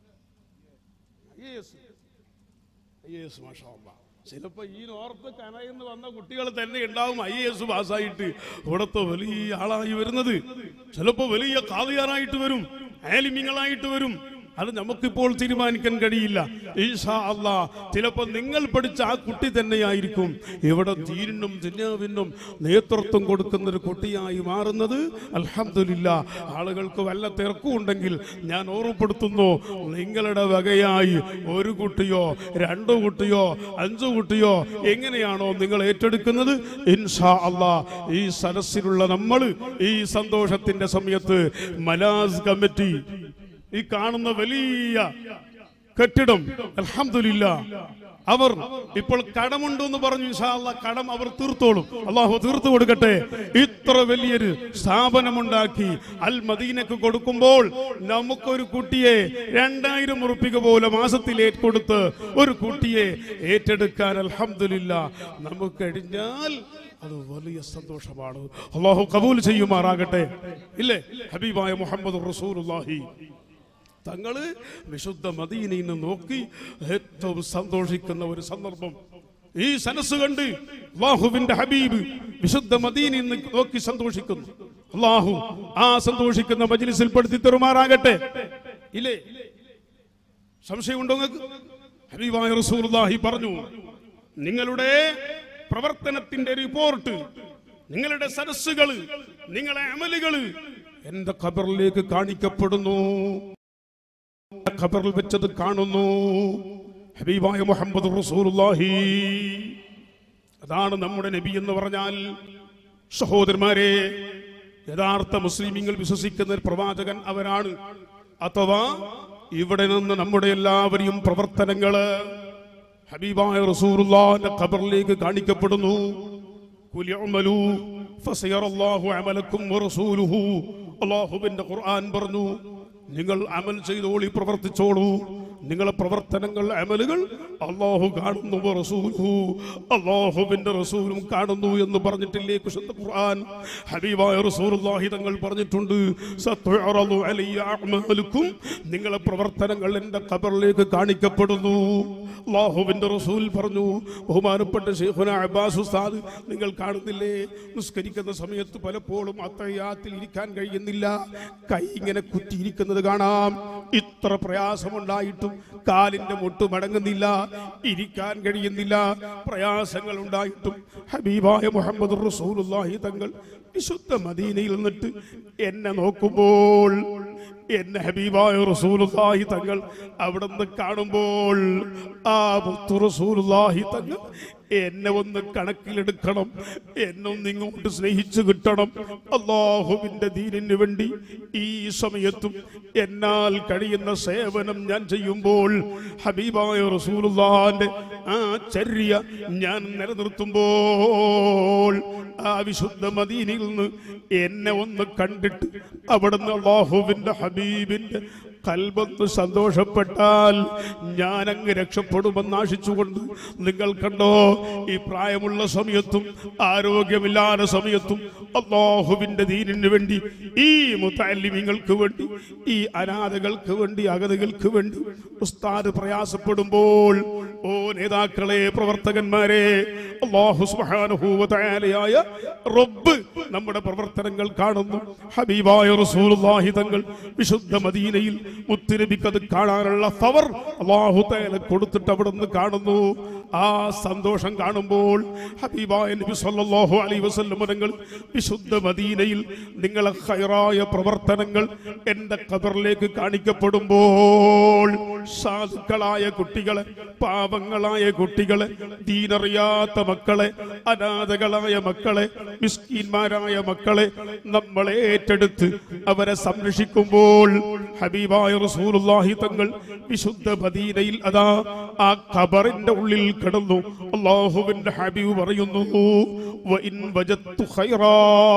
ഐ എസ് ഐ എസ് മാഷാ അല്ലാ. ചിലപ്പോ ഈ നോർത്ത് കനയെന്ന് വന്ന കുട്ടികൾ തന്നെ ഉണ്ടാവും ഐ എസ് പാസ്സായിട്ട് ഇവിടത്തെ വലിയ ആളായി വരുന്നത് ചിലപ്പോ വലിയ കാതിയാറായിട്ട് വരും ആലിമ്യങ്ങളായിട്ട് വരും അത് നമുക്കിപ്പോൾ തീരുമാനിക്കാൻ കഴിയില്ല ഈശാ അള്ളാ ചിലപ്പോൾ നിങ്ങൾ പഠിച്ച ആ കുട്ടി തന്നെയായിരിക്കും ഇവിടെ തീരിനും ദുന്യാവിനും നേതൃത്വം കൊടുക്കുന്ന ഒരു കുട്ടിയായി മാറുന്നത് അൽഹംദുലില്ല ആളുകൾക്ക് വല്ല തിരക്കുണ്ടെങ്കിൽ ഞാൻ ഓർമ്മപ്പെടുത്തുന്നു നിങ്ങളുടെ വകയായി ഒരു കുട്ടിയോ രണ്ടു കുട്ടിയോ അഞ്ചു കുട്ടിയോ എങ്ങനെയാണോ നിങ്ങൾ ഏറ്റെടുക്കുന്നത് ഇൻഷാ അള്ളാ ഈ സരസിലുള്ള നമ്മൾ ഈ സന്തോഷത്തിന്റെ സമയത്ത് മലാസ് കമ്മിറ്റി ഈ കാണുന്ന വലിയ കെട്ടിടം അൽഹംദുലില്ല അവർ ഇപ്പോൾ കടമുണ്ട് എന്ന് പറഞ്ഞു ഇൻഷാ അല്ലാ കടം അവർ തീർത്തോളും അള്ളാഹു തീർത്തു കൊടുക്കട്ടെ ഇത്ര വലിയൊരു സ്ഥാപനമുണ്ടാക്കി അൽ മദീനക്ക് കൊടുക്കുമ്പോൾ നമുക്കൊരു കുട്ടിയെ രണ്ടായിരം ഉറുപ്പിക പോലെ മാസത്തിൽ കൊടുത്ത് ഒരു കുട്ടിയെ ഏറ്റെടുക്കാൻ അൽഹംദുലില്ല നമുക്ക് കഴിഞ്ഞാൽ അത് വലിയ സന്തോഷമാണ് അള്ളാഹു കബൂൽ ചെയ്യുമാറാകട്ടെ ഇല്ലേ ഹബീബായ മുഹമ്മദ് റസൂലുള്ളാഹി തങ്ങള് വിശുദ്ധ മദീനയിൽ നിന്ന് നോക്കി ഏറ്റവും സന്തോഷിക്കുന്ന ഒരു സന്ദർഭം ഈ സനസ് കണ്ട് അള്ളാഹുവിന്റെ ഹബീബ് വിശുദ്ധ മദീനയിൽ നിന്ന് നോക്കി സന്തോഷിക്കുന്നു അള്ളാഹു ആ സന്തോഷിക്കുന്ന മജ്ലിസിൽ പെടുത്തി തെറുമാറാകട്ടെ ഇല്ലേ സംശയമുണ്ടോ നിങ്ങൾക്ക് ഹബീബായ റസൂലുള്ളാഹി പറഞ്ഞു നിങ്ങളുടെ പ്രവർത്തനത്തിന്റെ റിപ്പോർട്ട് നിങ്ങളുടെ സരസ്സുകള് നിങ്ങളെ അമലുകള് എന്റെ ഖബറിലേക്ക് കാണിക്കപ്പെടുന്നു ഖബറിൽ വെച്ചത് കാണുന്നു ഹബീബായ മുഹമ്മദ് റസൂലുള്ളാഹി അതാണ് നമ്മുടെ നബി എന്ന് പറഞ്ഞാൽ സഹോദരന്മാരെ യഥാർത്ഥ മുസ്ലിമീങ്ങൾ വിശ്വസിക്കുന്ന ഒരു പ്രവാചകൻ അവരാണ് അഥവാ ഇവിടെ നിന്ന് നമ്മുടെ എല്ലാവരെയും പ്രവർത്തനങ്ങള് ഹബീബായ റസൂലുള്ളാഹിന്റെ ഖബറിലേക്ക് കാണിക്കപ്പെടുന്നു കുലി ഉമലു ഫസയറല്ലാഹു അമലക്കും വറസൂലുഹു അല്ലാഹുവിന്റെ ഖുർആൻ പറഞ്ഞു നിങ്ങൾ അമൽ ചെയ്തോളി പ്രവർത്തിച്ചോളൂ നിങ്ങളെ പ്രവർത്തനങ്ങൾ അമലുകൾ അള്ളാഹു കാണുന്നു റസൂലുഹു അള്ളാഹുവിന്റെ റസൂലും കാണുന്നു എന്ന് പറഞ്ഞിട്ടില്ലേ കുശുദ്ധ ഖുർആൻ ഹബീബായ റസൂലുള്ളാഹി തങ്ങൾ പറഞ്ഞിട്ടുണ്ട് സത്വഅറദു അലയ്യ അഅ്മാലുക്കും നിങ്ങളെ പ്രവർത്തനങ്ങൾ എൻ്റെ ഖബറിലേക്ക് കാണിക്കപ്പെടുന്നു അള്ളാഹുവിന്റെ റസൂൽ പറഞ്ഞു ബഹുമാനപ്പെട്ട ഷെയ്ഖുന അബ്ബാസ് ഉസ്താദ് നിങ്ങൾ കാണുന്നില്ലേ നിസ്കരിക്കുന്ന സമയത്ത് പലപ്പോഴും അത്തയ്യാത്തിൽ ഇരിക്കാൻ കഴിയുന്നില്ല കൈ ഇങ്ങനെ കുറ്റിയിരിക്കുന്നത് കാണാം ഇത്ര പ്രയാസമുണ്ടായിട്ടും കാലിന്റെ മുട്ട് മടങ്ങുന്നില്ല ഇരിക്കാൻ കഴിയുന്നില്ല പ്രയാസങ്ങൾ ഉണ്ടായിട്ടും ഹബീബായ മുഹമ്മദ് റസൂലുള്ളാഹി തങ്ങൾ വിശുദ്ധ മദീനയിൽ നിന്നിട്ട് എന്നെ നോക്കുമ്പോൾ എന്നെ ഹബീബായ റസൂലുള്ളാഹി തങ്ങൾ അവിടെ നിന്ന് കാണുമ്പോൾ ആ മുത്തു റസൂലുള്ളാഹി തങ്ങൾ എന്നെ ഒന്ന് കണക്കിലെടുക്കണം എന്നെ ഒന്ന് ഇങ്ങോട്ട് സ്നേഹിച്ചു കിട്ടണം അള്ളാഹുവിന്റെ ദീനിന് വേണ്ടി ഈ സമയത്തും എന്നാൽ കഴിയുന്ന സേവനം ഞാൻ ചെയ്യുമ്പോൾ ഹബീബായ റസൂലുള്ളാന്റെ ആ ചര്യ ഞാൻ നിലനിർത്തുമ്പോൾ ആ വിശുദ്ധ മദീനയിൽ നിന്ന് എന്നെ ഒന്ന് കണ്ടിട്ട് അവിടുന്ന് അള്ളാഹുവിന്റെ ഹബീബിന്റെ കൽബൊന്ന് സന്തോഷപ്പെട്ടാൽ ഞാൻ അങ്ങ് രക്ഷപ്പെടുമെന്ന് ആശിച്ചുകൊണ്ട് നിങ്ങൾ കണ്ടോ ഈ പ്രായമുള്ള സമയത്തും ആരോഗ്യമില്ലാത്ത സമയത്തും അള്ളാഹുവിന്റെ ദീനിന് വേണ്ടി ഈ മുത്താലിമിങ്ങൾക്ക് വേണ്ടി ഈ അനാഥകൾക്ക് വേണ്ടി അഗതികൾക്ക് വേണ്ടി ഉസ്താദ് പ്രയാസപ്പെടുമ്പോൾ ഓ നേതാക്കളെ പ്രവർത്തകന്മാരെ അള്ളാഹു സുബ്ഹാനഹു വ തആലയായ റബ്ബ് നമ്മുടെ പ്രവർത്തനങ്ങൾ കാണുന്നു ഹബീബായ റസൂലുള്ളാഹി തങ്ങൾ വിശുദ്ധ മദീനയിൽ മുത്തുനബിക്ക് അത് കാണാനുള്ള പവർ അള്ളാഹു തആല കൊടുത്തിട്ട് അവിടെ നിന്ന് കാണുന്നു ആ സന്തോഷം കാണുമ്പോൾ ഹബീബായ നബി സല്ലല്ലാഹു അലൈഹി വസല്ലം തങ്ങൾ വിശുദ്ധ മദീനയിൽ നിങ്ങളെ ഖൈറായ പ്രവർത്തനങ്ങൾ എന്റെ ഖബറിലേക്ക് കാണിക്കപ്പെടുമ്പോൾ സാധുക്കളായ കുട്ടികളെ പാവങ്ങളായ കുട്ടികളെ ദീനറിയാത്ത മക്കളെ അനാഥകളായ മക്കളെ മിസ്കീന്മാരായ മക്കളെ നമ്മളെ ഏറ്റെടുത്ത് അവരെ സംരക്ഷിക്കുമ്പോൾ ഹബീബായ റസൂലുള്ളാഹി തങ്ങൾ വിശുദ്ധ മദീനയിൽ അതാ ആ ഖബറിന്റെ ഉള്ളിൽ കിടന്നു അള്ളാഹുവിന്റെ ഹബീബ് പറയുന്നു "വഇൻ വജദ്തു ഖൈറാ."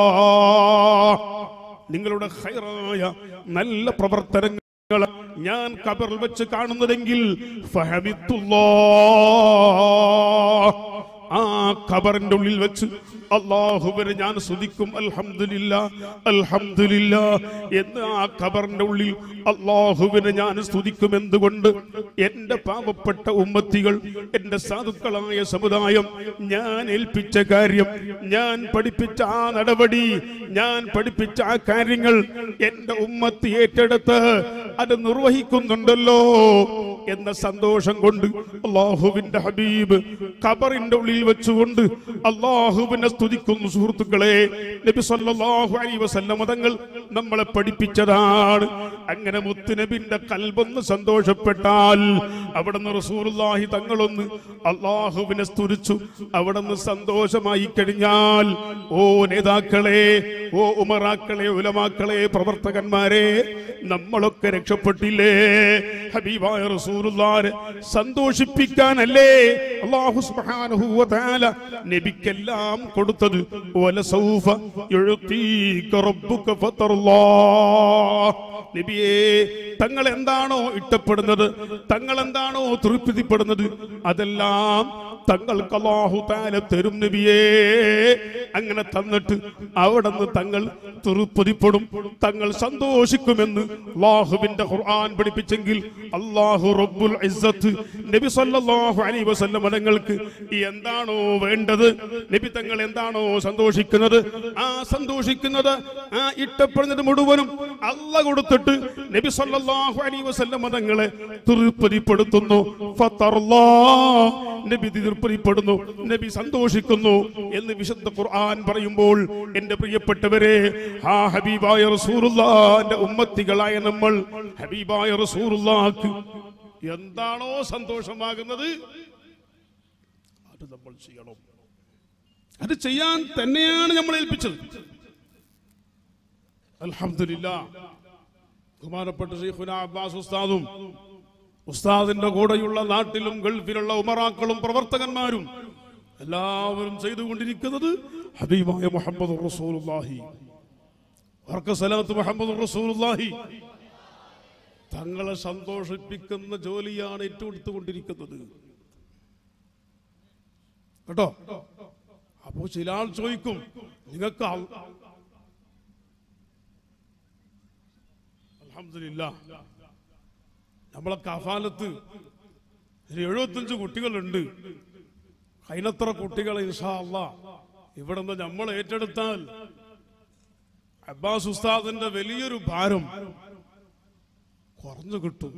നിങ്ങളുടെ ഖൈറായ നല്ല പ്രവർത്തനങ്ങൾ ഞാൻ ഖബറിൽ വെച്ച് കാണുന്നതെങ്കിൽ ഫഹമിത്തുല്ലാ ആ ഖബറിന്റെ ഉള്ളിൽ വെച്ച് അള്ളാഹുവിനെ ഞാൻ സ്തുതിക്കും അൽഹംദുലില്ല അൽഹംദുലില്ല എന്ന് ആ ഖബറിന്റെ ഉള്ളിൽ അള്ളാഹുവിനെ ഞാൻ സ്തുതിക്കും എന്തുകൊണ്ട് എന്റെ പാവപ്പെട്ട ഉമ്മത്തികൾ എന്റെ സാധുക്കളായ സമുദായം ഞാൻ ഏൽപ്പിച്ച കാര്യം ഞാൻ പഠിപ്പിച്ച ആ നടപടി ഞാൻ പഠിപ്പിച്ച ആ കാര്യങ്ങൾ എന്റെ ഉമ്മത്തി ഏറ്റെടുത്ത് അത് നിർവഹിക്കുന്നുണ്ടല്ലോ എന്ന സന്തോഷം കൊണ്ട് അള്ളാഹുവിന്റെ ഹബീബ് ഖബറിന്റെ ഉള്ളിൽ വെച്ചുകൊണ്ട് അള്ളാഹുവിനെ സ്തുതിക്കുന്നു സുഹൃത്തുക്കളെ നബി സല്ലല്ലാഹു അലൈഹി വസല്ലം തങ്ങൾ നമ്മളെ പഠിപ്പിച്ചതാണ് അങ്ങനെ മുത്തുനബിന്റെ കൽബൊന്ന് സന്തോഷപ്പെട്ടാൽ അവിടുന്ന് റസൂലുള്ളാഹി തങ്ങളൊന്ന് അള്ളാഹുവിനെ സ്തുതിച്ചു അവിടുന്ന് സന്തോഷമായി കഴിഞ്ഞാൽ ഓ നേതാക്കളെ ഓ ഉമറാക്കളെ ഉലമാക്കളെ പ്രവർത്തകന്മാരെ നമ്മളൊക്കെ രക്ഷപ്പെട്ടില്ലേ ഹബീബായ റസൂലുള്ളാരെ സന്തോഷിപ്പിക്കാനല്ലേ അല്ലാഹു സുബ്ഹാനഹു വ തആല നബിക്കെല്ലാം കൊടുത്തത് വലസൗഫ യുഅതീക റബ്ബുക ഫതർലാ നബിയേ തങ്ങൾ എന്താണോ ഇഷ്ടപ്പെടുന്നത് തങ്ങൾ എന്താണോ തൃപ്തിപ്പെടുന്നത് അതെല്ലാം തങ്ങൾക്ക് അല്ലാഹു തആല തരും നബിയേ അങ്ങനെ തന്നിട്ട് അവിടെ നിന്ന് തങ്ങൾ തൃപ്തിപ്പെടും തങ്ങൾ സന്തോഷിക്കുമെന്ന് അള്ളാഹുവിന്റെ ഖുർആൻ പഠിപ്പിച്ചെങ്കിൽ അള്ളാഹു റബ്ബുൽ ഇസ്സത്ത് നബി സല്ലല്ലാഹു അലൈഹി വസല്ലം തങ്ങൾക്ക് എന്താണോ വേണ്ടത് നബി തങ്ങൾ എന്താണോ സന്തോഷിക്കുന്നത് ആ സന്തോഷിക്കുന്നത് ആ ഇഷ്ടപ്പെടുന്നത് മുഴുവനും അല്ല കൊടുത്തിട്ട് നബി സല്ലല്ലാഹു അലൈഹി വസല്ലം തങ്ങളെ തൃപ്തിപ്പെടുത്തുന്നു ഫതർലാ നബി തൃപ്തിപ്പെടുന്നു നബി സന്തോഷിക്കുന്നു എന്ന് വിശുദ്ധ ഖുർആൻ പറയുമ്പോൾ എന്റെ പ്രിയപ്പെട്ടവരെ ആ ഹബീബായ റസൂലുള്ളാന്റെ ഉമ്മത്തികളായ നമ്മൾ ഹബീബായ റസൂലുള്ളാക്ക് എന്താണോ സന്തോഷമാകുന്നത് അത് നമ്മൾ ചെയ്യണം അത് ചെയ്യാൻ തന്നെയാണ് നമ്മൾ ഏൽപ്പിച്ചത് അൽഹംദുലില്ലാ ബഹുമാനപ്പെട്ട ഷെയ്ഖുന അബ്ബാസ് ഉസ്താദും ഉസ്താദിന്റെ കൂടെയുള്ള നാട്ടിലും ഗൾഫിലുള്ള ഉമറാക്കളും പ്രവർത്തകന്മാരും എല്ലാവരും ചെയ്തുകൊണ്ടിരിക്കുന്നത് ഹബീബായ മുഹമ്മദ് റസൂലുള്ളാഹി അവർക്ക് സലാത്ത് മുഹമ്മദ് റസൂലുള്ളാഹി തങ്ങളെ സന്തോഷിപ്പിക്കുന്ന ജോലിയാണ് ഏറ്റെടുത്തുകൊണ്ടിരിക്കുന്നത് കേട്ടോ അപ്പോ ചില ആൾ ചോദിക്കും നിങ്ങൾക്ക് അൽ- അൽഹംദുലില്ലാ നമ്മളെ കഫാലത്ത് ഒരു എഴുപത്തഞ്ച് കുട്ടികളുണ്ട് അതിനത്ര കുട്ടികളെ ഇൻഷാ അല്ലാ ഇവിടെ നിന്ന് നമ്മൾ ഏറ്റെടുത്താൽ അബ്ബാസ് ഉസ്താദിന്റെ വലിയൊരു ഭാരം കുറഞ്ഞു കിട്ടും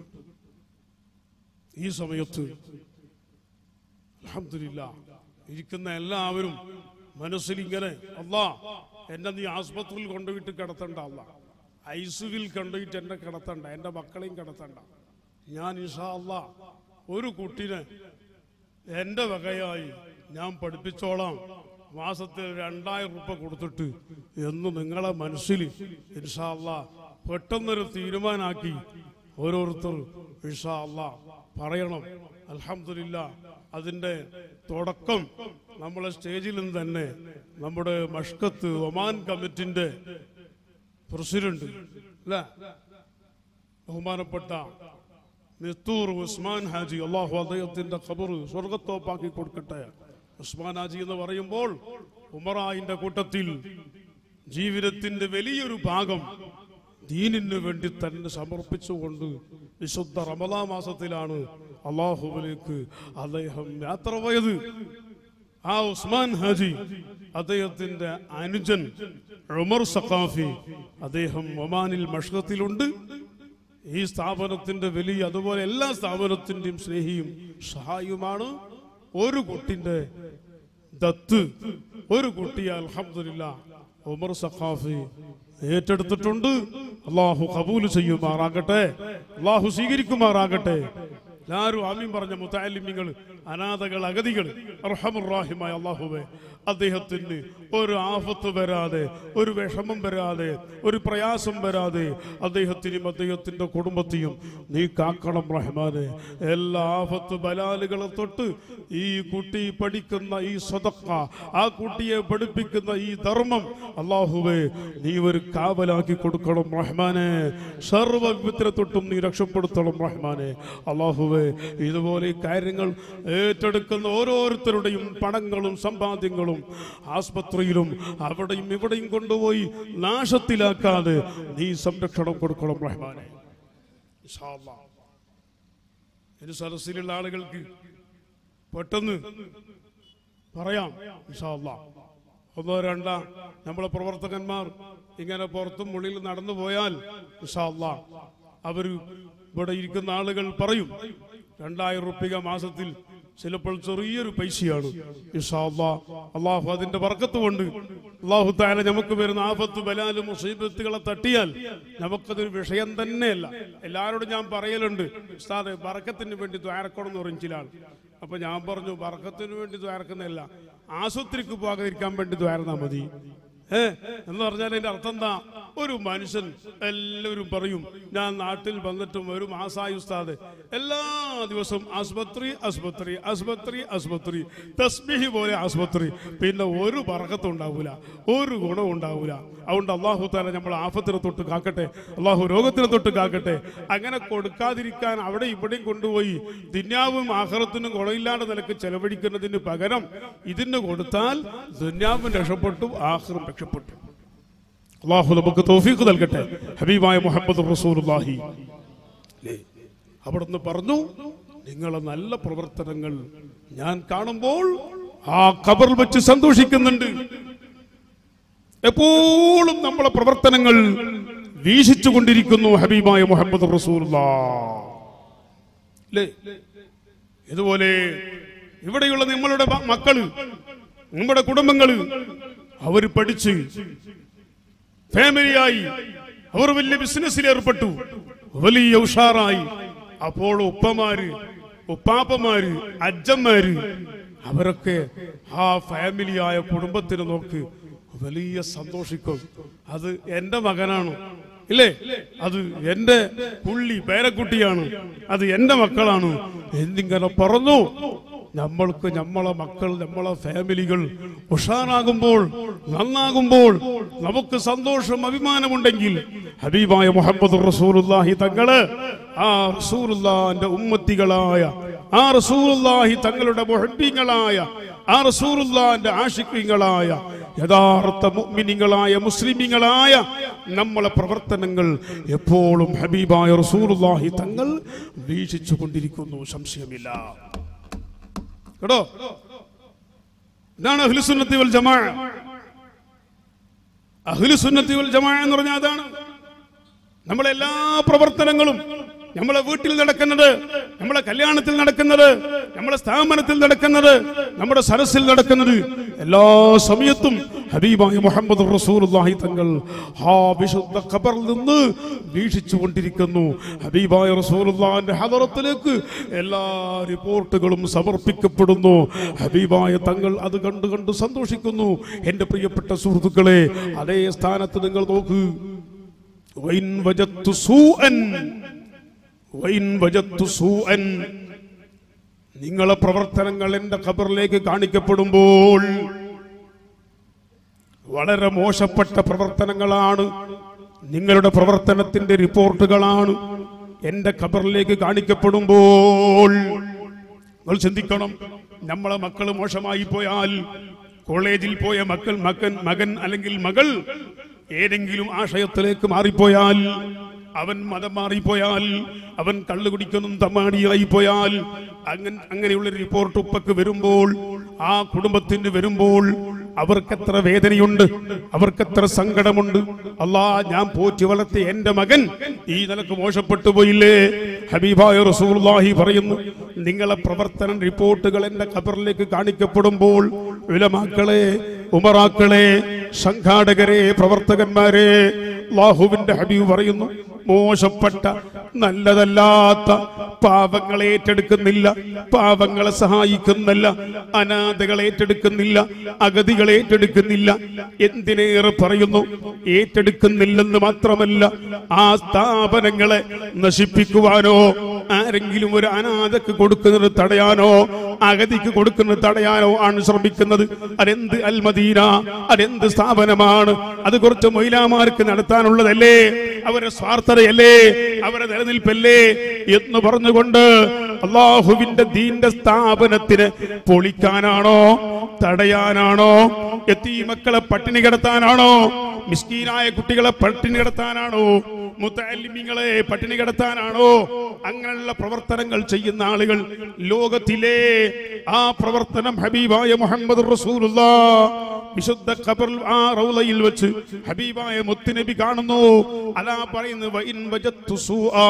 ഈ സമയത്ത് അൽഹംദുലില്ലാ ഇരിക്കുന്ന എല്ലാവരും മനസ്സിൽ ഇങ്ങനെ അല്ലാ എന്നെ നീ ആസ്പത്രിയിൽ കൊണ്ടുപോയിട്ട് കിടത്തണ്ട അല്ല ഐസുവിൽ കൊണ്ടുപോയിട്ട് എന്നെ കിടത്തണ്ട എൻ്റെ മക്കളെയും കിടത്തണ്ട ഞാൻ ഇൻഷാ അല്ലാ ഒരു കുട്ടീനെ എൻ്റെ വകയായി ഞാൻ പഠിപ്പിച്ചോളാം മാസത്തിൽ രണ്ടായിരം റുപ്യ കൊടുത്തിട്ട് എന്ന് നിങ്ങളെ മനസ്സിൽ ഇൻഷാ അല്ലാ പെട്ടെന്നൊരു തീരുമാനാക്കി ഓരോരുത്തർ ഇൻഷാ അല്ലാ പറയണം അൽഹംദുലില്ലാ അതിൻ്റെ തുടക്കം നമ്മളെ സ്റ്റേജിൽ നിന്ന് തന്നെ നമ്മുടെ മഷ്കത്ത് ഒമാൻ കമ്മിറ്റിന്റെ പ്രസിഡന്റ് അല്ലേ ബഹുമാനപ്പെട്ട മിത്തൂർ ഉസ്മാൻ ഹാജി അള്ളാഹു അദ്ദേഹത്തിന്റെ ഖബർ സ്വർഗത്തോപ്പാക്കി കൊടുക്കട്ടെ ഉസ്മാൻ ഹാജി എന്ന് പറയുമ്പോൾ ഉമറായിന്റെ കൂട്ടത്തിൽ ജീവിതത്തിന്റെ വലിയൊരു ഭാഗം ദീനിന് വേണ്ടി തന്നെ സമർപ്പിച്ചുകൊണ്ട് വിശുദ്ധ റമദാ മാസത്തിലാണ് അള്ളാഹുവിലേക്ക് അദ്ദേഹം യാത്ര പോയത് ആ ഉസ്മാൻ ഹാജി അദ്ദേഹത്തിന്റെ അനുജൻ ഉമർ സഖാഫി അദ്ദേഹം ഒമാനിൽ മഷ്കത്തിലുണ്ട് ഈ സ്ഥാപനത്തിന്റെ വലിയ അതുപോലെ എല്ലാ സ്ഥാപനത്തിന്റെയും സ്നേഹിയും സഹായിയുമാണ് ഒരു കുട്ടിന്റെ ദത്ത് ഒരു കുട്ടിയെ അൽഹംദുലില്ല ഉമർ സഖാഫി ഏറ്റെടുത്തിട്ടുണ്ട് അള്ളാഹു കബൂൽ ചെയ്യുമാറാകട്ടെ അള്ളാഹു സ്വീകരിക്കുമാറാകട്ടെ എല്ലാവരും ആമീൻ പറഞ്ഞ മുത്താലിമ്യങ്ങൾ അനാഥകൾ അഗതികൾ അർഹമുറാഹിമായ അള്ളാഹുവെ അദ്ദേഹത്തിന് ഒരു ആപത്ത് വരാതെ ഒരു വിഷമം വരാതെ ഒരു പ്രയാസം വരാതെ അദ്ദേഹത്തിനും അദ്ദേഹത്തിന്റെ കുടുംബത്തെയും നീ കാക്കണം റഹ്മാനെ എല്ലാ ആപത്ത് ബലാലുകളെ തൊട്ട് ഈ കുട്ടി പഠിക്കുന്ന ഈ സ്വതക്ക ആ കുട്ടിയെ പഠിപ്പിക്കുന്ന ഈ ധർമ്മം അള്ളാഹുവെ നീ ഒരു കാവലാക്കി കൊടുക്കണം റഹ്മാനെ സർവ വിപത്തിനെ തൊട്ടും നീ രക്ഷപ്പെടുത്തണം റഹ്മാനെ അള്ളാഹുവെ ഇതുപോലെ ഈ കാര്യങ്ങൾ ഏറ്റെടുക്കുന്ന ഓരോരുത്തരുടെയും പണങ്ങളും സമ്പാദ്യങ്ങളും ആസ്പത്രിയിലും അവിടെയും ഇവിടെയും കൊണ്ടുപോയി നാശത്തിലാക്കാതെ നീ സംരക്ഷണം കൊടുക്കണം റഹ്മാനെ ഇൻഷാ അല്ലാഹ്. ഇനി സദസ്സിലുള്ള ആളുകൾക്ക് പെട്ടെന്ന് പറയാം ഇൻഷാ അല്ലാഹ്. ഒന്നോ രണ്ടോ നമ്മളെ പ്രവർത്തകന്മാർ ഇങ്ങനെ പുറത്തും ഉള്ളിൽ നടന്നു പോയാൽ ഇൻഷാ അല്ലാഹ് അവര് ഇവിടെ ഇരിക്കുന്ന ആളുകൾ പറയും രണ്ടായിരം റുപ്യ മാസത്തിൽ ചിലപ്പോൾ ചെറിയൊരു പൈസയാണ് ഇൻഷാ അല്ലാഹ്. അള്ളാഹു അതിന്റെ വർക്കത്ത് കൊണ്ട് അള്ളാഹു താല നമുക്ക് വരുന്ന ആപത്ത് ബലാലും മുസീബത്തുകളെ തട്ടിയാൽ നമുക്കതൊരു വിഷയം തന്നെയല്ല എല്ലാവരോടും ഞാൻ പറയലുണ്ട് ഉസ്താദ് ബറക്കത്തിന് വേണ്ടി ദ്വാരക്കണം എന്ന് പറയും ചില ആൾ അപ്പൊ ഞാൻ പറഞ്ഞു ബറക്കത്തിന് വേണ്ടി ദ്വാരക്കുന്നില്ല ആശുപത്രിക്ക് പോകാതിരിക്കാൻ വേണ്ടി ദ്വാരന്നാ മതി ഏ എന്ന് പറഞ്ഞാൽ അതിന്റെ അർത്ഥം എന്താ ഒരു മനുഷ്യൻ എല്ലാവരും പറയും ഞാൻ നാട്ടിൽ വന്നിട്ടും ഒരു മാസായി ഉസ്താദ് എല്ലാ ദിവസവും ആസ്പത്രി ആസ്പത്രി ആസ്പത്രി ആസ്പത്രി തസ്ബിഹി പോലെ ആസ്പത്രി പിന്നെ ഒരു പറക്കത്തും ഉണ്ടാവൂല ഒരു ഗുണവും ഉണ്ടാവൂല അതുകൊണ്ട് അള്ളാഹു താല നമ്മൾ ആഫത്തിനെ തൊട്ട് കാക്കട്ടെ അള്ളാഹു രോഗത്തിനെ തൊട്ട് കാക്കട്ടെ അങ്ങനെ കൊടുക്കാതിരിക്കാൻ അവിടെ ഇവിടെയും കൊണ്ടുപോയി ദുന്യാവും ആഹ്റത്തിനും ഗുണമില്ലാത്ത നിലക്ക് ചെലവഴിക്കുന്നതിന് പകരം ഇതിന് കൊടുത്താൽ ദുന്യാവും രക്ഷപ്പെട്ടു ആഹ്റും രക്ഷപ്പെട്ടു അള്ളാഹു നമുക്ക് തൗഫീഖ് നൽകട്ടെ ഹബീബായ മുഹമ്മദ് റസൂലുള്ളാഹി അല്ലേ? അവിടുന്ന് പറഞ്ഞു നിങ്ങളെ നല്ല പ്രവർത്തനങ്ങൾ ഞാൻ കാണുമ്പോൾ ആ ഖബറിൽ വെച്ച് സന്തോഷിക്കുന്നുണ്ട് എപ്പോഴും നമ്മളെ പ്രവർത്തനങ്ങൾ വീശിച്ചു കൊണ്ടിരിക്കുന്നു ഹബീബായ മുഹമ്മദ് റസൂലുള്ളാ അല്ലേ ഇതുപോലെ ഇവിടെയുള്ള നമ്മളുടെ മ- മക്കള് നമ്മുടെ കുടുംബങ്ങള് അവര് പഠിച്ച് ഫാമിലിയായി അവർ വലിയ ബിസിനസ്സിൽ ഏർപ്പെട്ടു വലിയ ഉഷാറായി അപ്പോൾ ഉപ്പമാര് ഉപ്പാപ്പമാര് അജ്ജന്മാര് അവരൊക്കെ ആ ഫാമിലിയായ കുടുംബത്തിന് നോക്ക് വലിയ സന്തോഷിക്കും അത് എന്റെ മകനാണ് ഇല്ലേ അത് എന്റെ പുള്ളി പേരക്കുട്ടിയാണ് അത് എന്റെ മക്കളാണ് എന്നിങ്ങനെ പറഞ്ഞു നമ്മൾക്ക് നമ്മളെ മക്കൾ നമ്മളെ ഫാമിലികൾ ഉഷാറാകുമ്പോൾ നന്നാകുമ്പോൾ നമുക്ക് സന്തോഷം അഭിമാനമുണ്ടെങ്കിൽ ഹബീബായ മുഹമ്മദ് റസൂലുള്ളാഹി തങ്ങള് ആ റസൂലുള്ളാന്റെ ഉമ്മത്തികളായ ആ റസൂലുള്ളാഹി തങ്ങളുടെ മുഹബ്ബീങ്ങളായ ആ റസൂലുള്ളാന്റെ ആഷിഖീങ്ങളായ യഥാർത്ഥ മുഅ്മിനീങ്ങളായ മുസ്ലിമീങ്ങളായ നമ്മളെ പ്രവർത്തനങ്ങൾ എപ്പോഴും ഹബീബായ റസൂലുള്ളാഹി തങ്ങൾ വീക്ഷിച്ചു കൊണ്ടിരിക്കുന്നു സംശയമില്ല കേട്ടോ ഇതാണ് അഹ്ലുസുന്നത്തി വൽ ജമാ അഹ്ലുസുന്നത്തി വൽ ജമാ എന്ന് പറഞ്ഞാൽ അതാണ് നമ്മളെ എല്ലാ പ്രവർത്തനങ്ങളും നമ്മളെ വീട്ടിൽ നടക്കുന്നത് നമ്മളെ കല്യാണത്തിൽ നടക്കുന്നത് നമ്മളെ സ്ഥാപനത്തിൽ നടക്കുന്നത് നമ്മുടെ സരസിൽ നടക്കുന്നത് എല്ലാ സമയത്തും ഹബീബായി മുഹമ്മദ് റസൂലുള്ളാഹി തങ്ങൾ ആ വിശുദ്ധ ഖബറിൽ നിന്ന് വീക്ഷിച്ചു കൊണ്ടിരിക്കുന്നു ഹബീബായ റസൂലുള്ളാഹിന്റെ ഹദറത്തിലേക്ക് എല്ലാ റിപ്പോർട്ടുകളും സമർപ്പിക്കപ്പെടുന്നു ഹബീബായ തങ്ങൾ അത് കണ്ടു കണ്ട് സന്തോഷിക്കുന്നു എൻ്റെ പ്രിയപ്പെട്ട സുഹൃത്തുക്കളെ അതേ സ്ഥാനത്ത് നിങ്ങൾ നോക്ക് വൈൻ വജത്തു സൂഅൻ വൈൻ വജത്തു സൂഅൻ നിങ്ങളെ പ്രവർത്തനങ്ങൾ എന്റെ ഖബറിലേക്ക് കാണിക്കപ്പെടുമ്പോൾ വളരെ മോശപ്പെട്ട പ്രവർത്തനങ്ങളാണ് നിങ്ങളുടെ പ്രവർത്തനത്തിന്റെ റിപ്പോർട്ടുകളാണ് എന്റെ ഖബറിലേക്ക് കാണിക്കപ്പെടുമ്പോൾ നിങ്ങൾ ചിന്തിക്കണം നമ്മളെ മക്കൾ മോശമായി പോയാൽ കോളേജിൽ പോയ മക്കൾ മകൻ മകൻ അല്ലെങ്കിൽ മകൾ ഏതെങ്കിലും ആശയത്തിലേക്ക് മാറിപ്പോയാൽ അവൻ മതം മാറിപ്പോയാൽ അവൻ കള്ളു കുടിക്കുന്നു തമാടിയായി പോയാൽ അങ്ങനെ അങ്ങനെയുള്ള റിപ്പോർട്ട് ഉപ്പക്ക് വരുമ്പോൾ ആ കുടുംബത്തിന് വരുമ്പോൾ അവർക്കെത്ര വേദനയുണ്ട് അവർക്കെത്ര സങ്കടമുണ്ട് അല്ലാ ഞാൻ പോറ്റി വളർത്തിയ എന്റെ മകൻ ഈ നിലക്ക് മോശപ്പെട്ടു പോയില്ലേ ഹബീബായ റസൂലുള്ളാഹി പറയുന്നു നിങ്ങളെ പ്രവർത്തന റിപ്പോർട്ടുകൾ എന്റെ ഖബറിലേക്ക് കാണിക്കപ്പെടുമ്പോൾ ഉലമാക്കളെ ഉമറാക്കളെ സംഘാടകരെ പ്രവർത്തകന്മാരെ അല്ലാഹുവിന്റെ ഹബീബ് പറയുന്നു മോശപ്പെട്ട നല്ലതല്ലാത്ത പാവങ്ങളെ ഏറ്റെടുക്കുന്നില്ല പാവങ്ങളെ സഹായിക്കുന്നില്ല അനാഥകളെ ഏറ്റെടുക്കുന്നില്ല അഗതികളെ ഏറ്റെടുക്കുന്നില്ല എന്തിനേറെ പറയുന്നു ഏറ്റെടുക്കുന്നില്ലെന്ന് മാത്രമല്ല ആ സ്ഥാപനങ്ങളെ നശിപ്പിക്കുവാനോ ആരെങ്കിലും ഒരു അനാഥക്ക് കൊടുക്കുന്നത് തടയാനോ അഗതിക്ക് കൊടുക്കുന്നത് തടയാനോ ആണ് ശ്രമിക്കുന്നത് അതെന്ത് അൽമദീന അതെന്ത് സ്ഥാപനമാണ് അത് കുറച്ച് മൊയിലാമാർക്ക് നടത്താനുള്ളതല്ലേ അവരുടെ സ്വാർത്ഥതയല്ലേ അവരുടെ നിലനിൽപ്പല്ലേ എന്ന് പറഞ്ഞുകൊണ്ട് അള്ളാഹുവിന്റെ ദീന്റെ സ്ഥാപനത്തിന് പൊളിക്കാനാണോ തടയാനാണോ എത്തി മക്കളെ പട്ടിണി കിടത്താനാണോ മിസ്കീനായ കുട്ടികളെ പട്ടിണി കിടത്താനാണോ മുത്തല്ലിമിങ്ങളെ പട്ടിണി കിടത്താനാണോ അങ്ങനെയുള്ള പ്രവർത്തനങ്ങൾ ചെയ്യുന്ന ആളുകൾ ലോകത്തിലെ ആ പ്രവർത്തനം ഹബീബായ മുഹമ്മദ് റസൂലുള്ള വിശുദ്ധ ഖബർ ആ റൗലയിൽ വെച്ച് ഹബീബായ മുത്തുനബി കാണുന്നു അലാ പറയുന്നു വഇൻ വജത്തു സൂആ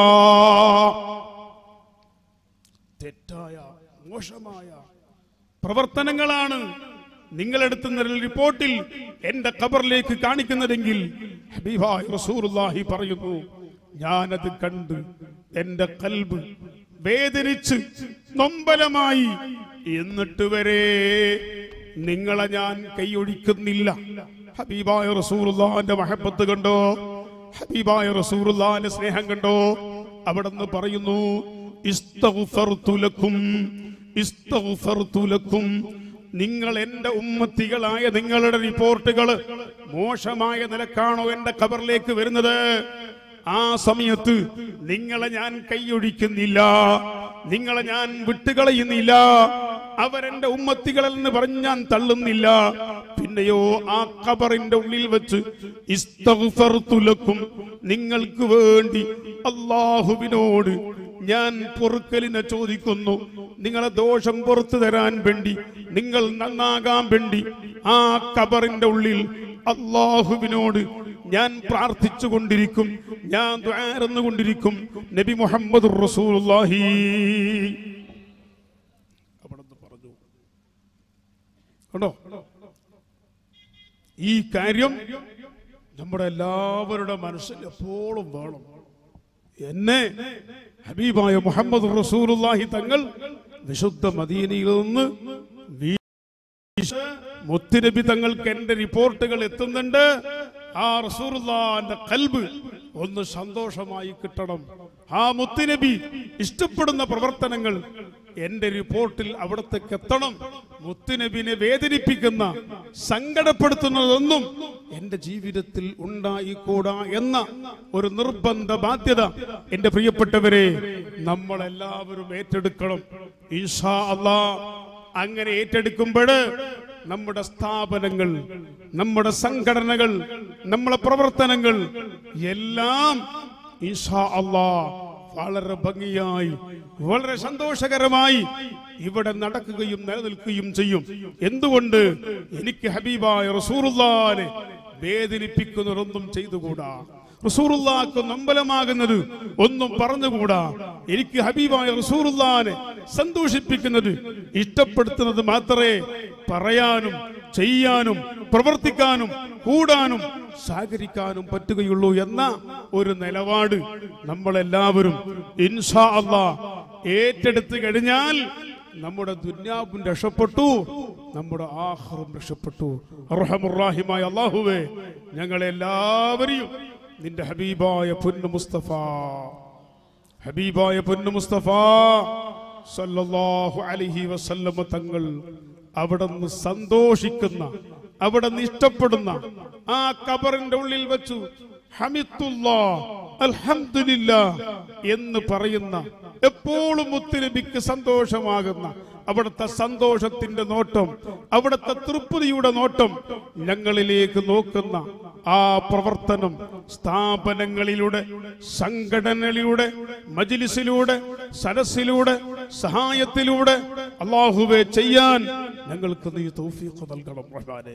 തെറ്റായ മോശമായ പ്രവർത്തനങ്ങളാണ് നിങ്ങളെടുത്തുന്ന റിപ്പോർട്ടിൽ എന്റെ ഖബറിലേക്ക് കാണിക്കുന്നതെങ്കിൽ ഹബീബായ് റസൂലുള്ളാഹി പറയുന്നു ഞാനത് കണ്ട് എന്റെ കൽബ് വേദനിച്ച് നൊമ്പലമായി എന്നിട്ട് വരെ നിങ്ങളെ ഞാൻ കൈയൊഴിക്കുന്നില്ല ഹബീബായ റസൂലുള്ളാന്റെ മഹബത്ത് കണ്ടോ ഹബീബായ റസൂലുള്ളാന്റെ സ്നേഹം കണ്ടോ അവിടെന്ന് പറയുന്നു ഇസ്തഗ്ഫർതു ലക്കും ഇസ്തഗ്ഫർതു ലക്കും നിങ്ങൾ എന്റെ ഉമ്മത്തികളായ നിങ്ങളുടെ റിപ്പോർട്ടുകൾ മോശമായ നിലക്കാണോ എന്റെ ഖബറിലേക്ക് വരുന്നത് ആ സമയത്ത് നിങ്ങളെ ഞാൻ കൈയൊഴിക്കുന്നില്ല നിങ്ങളെ ഞാൻ വിട്ടുകളയുന്നില്ല അവരെന്റെ ഉമ്മത്തികളിൽ നിന്ന് പറഞ്ഞ് ഞാൻ തള്ളുന്നില്ല പിന്നെയോ ആ ഖബറിന്റെ ഉള്ളിൽ വെച്ച് ഇസ്തഗ്ഫർതു ലക്കും നിങ്ങൾക്ക് വേണ്ടി അള്ളാഹുവിനോട് ഞാൻ പൊറുക്കലിനെ ചോദിക്കുന്നു നിങ്ങളെ ദോഷം പുറത്തു തരാൻ വേണ്ടി നിങ്ങൾ നന്നാകാൻ വേണ്ടി ആ കബറിന്റെ ഉള്ളിൽ അള്ളാഹുവിനോട് ഞാൻ പ്രാർത്ഥിച്ചു കൊണ്ടിരിക്കും ഞാൻ ദ്വാരന്നു കൊണ്ടിരിക്കും നബി മുഹമ്മദ് റസൂലുള്ളാഹി അവിടുന്ന് പറഞ്ഞു കണ്ടോ ഈ കാര്യം നമ്മുടെ എല്ലാവരുടെ മനസ്സിൽ എപ്പോഴും വേണം എന്നെ ഹബീബായ മുഹമ്മദ് റസൂലുള്ളാഹി തങ്ങൾ വിശുദ്ധ മദീനയിൽ നിന്ന് വീശ് മുത്തുനബി തങ്ങൾക്ക് എന്റെ റിപ്പോർട്ടുകൾ എത്തുന്നുണ്ട് ആ റസൂലുള്ളാന്റെ കൽബ് ഒന്ന് സന്തോഷമായി കിട്ടണം ആ മുത്തുനബി ഇഷ്ടപ്പെടുന്ന പ്രവർത്തനങ്ങൾ എന്റെ റിപ്പോർട്ടിൽ അവിടത്തേക്ക് എത്തണം മുത്തുനബിനെ വേദനിപ്പിക്കുന്ന സങ്കടപ്പെടുത്തുന്നതൊന്നും എന്റെ ജീവിതത്തിൽ ഉണ്ടായിക്കൂടാ എന്ന ഒരു നിർബന്ധ ബാധ്യത എന്റെ പ്രിയപ്പെട്ടവരെ നമ്മളെല്ലാവരും ഏറ്റെടുക്കണം ഈശാ അല്ലാ അങ്ങനെ ഏറ്റെടുക്കുമ്പോൾ നമ്മുടെ സ്ഥാപനങ്ങൾ നമ്മുടെ സംഘടനകൾ നമ്മുടെ പ്രവർത്തനങ്ങൾ എല്ലാം ഈശാ അല്ലാ വളരെ ഭംഗിയായി വളരെ സന്തോഷകരമായി ഇവിടെ നടക്കുകയും നിലനിൽക്കുകയും ചെയ്യും എന്തുകൊണ്ട് എനിക്ക് ഹബീബായ റസൂറുല്ലാനെ വേദനിപ്പിക്കുന്നതൊന്നും ചെയ്തുകൂടാ റസൂറുല്ലാക്ക് നമ്പലമാകുന്നത് ഒന്നും പറഞ്ഞുകൂടാ എനിക്ക് ഹബീബായ റസൂറുല്ലാനെ സന്തോഷിപ്പിക്കുന്നത് ഇഷ്ടപ്പെടുത്തുന്നത് മാത്രമേ പറയാനും ചെയ്യാനും പ്രവർത്തിക്കാനും കൂടാനും സഹകരിക്കാനും പറ്റുകയുള്ളൂ എന്ന ഒരു നിലപാട് നമ്മളെല്ലാവരും ഇൻഷാ അള്ളാ ഏറ്റെടുത്ത് കഴിഞ്ഞാൽ നമ്മുടെ ദുന്യാവും രക്ഷപ്പെട്ടു നമ്മുടെ ആഹ്റും രക്ഷപ്പെട്ടു അർഹമുറാഹിമായ അള്ളാഹുവേ ഞങ്ങളെല്ലാവരെയും നിന്റെ ഹബീബായ പൊന്നു മുസ്തഫ ഹബീബായ പൊന്നു മുസ്തഫ സല്ലല്ലാഹു അലൈഹി വസല്ലമ തങ്ങൾ അവിടുന്ന് സന്തോഷിക്കുന്ന അവിടുന്ന് ഇഷ്ടപ്പെടുന്ന ആ കബറിന്റെ ഉള്ളിൽ വെച്ചു ഹമിത്തുല്ലാ അൽഹംദുലില്ലാ എന്ന് പറയുന്ന എപ്പോഴും മുത്തുനബിക്ക് സന്തോഷമാകുന്ന അവിടുത്തെ സന്തോഷത്തിന്റെ നോട്ടം അവിടുത്തെ തൃപ്തിയുടെ നോട്ടം ഞങ്ങളിലേക്ക് നോക്കുന്ന ആ പ്രവർത്തനം സ്ഥാപനങ്ങളിലൂടെ സംഘടനകളിലൂടെ മജിലിസിലൂടെ സരസിലൂടെ സഹായത്തിലൂടെ അള്ളാഹുവെ ചെയ്യാൻ ഞങ്ങൾക്ക് നീ തൗഫീഖ് നൽകണം റഹ്മാനേ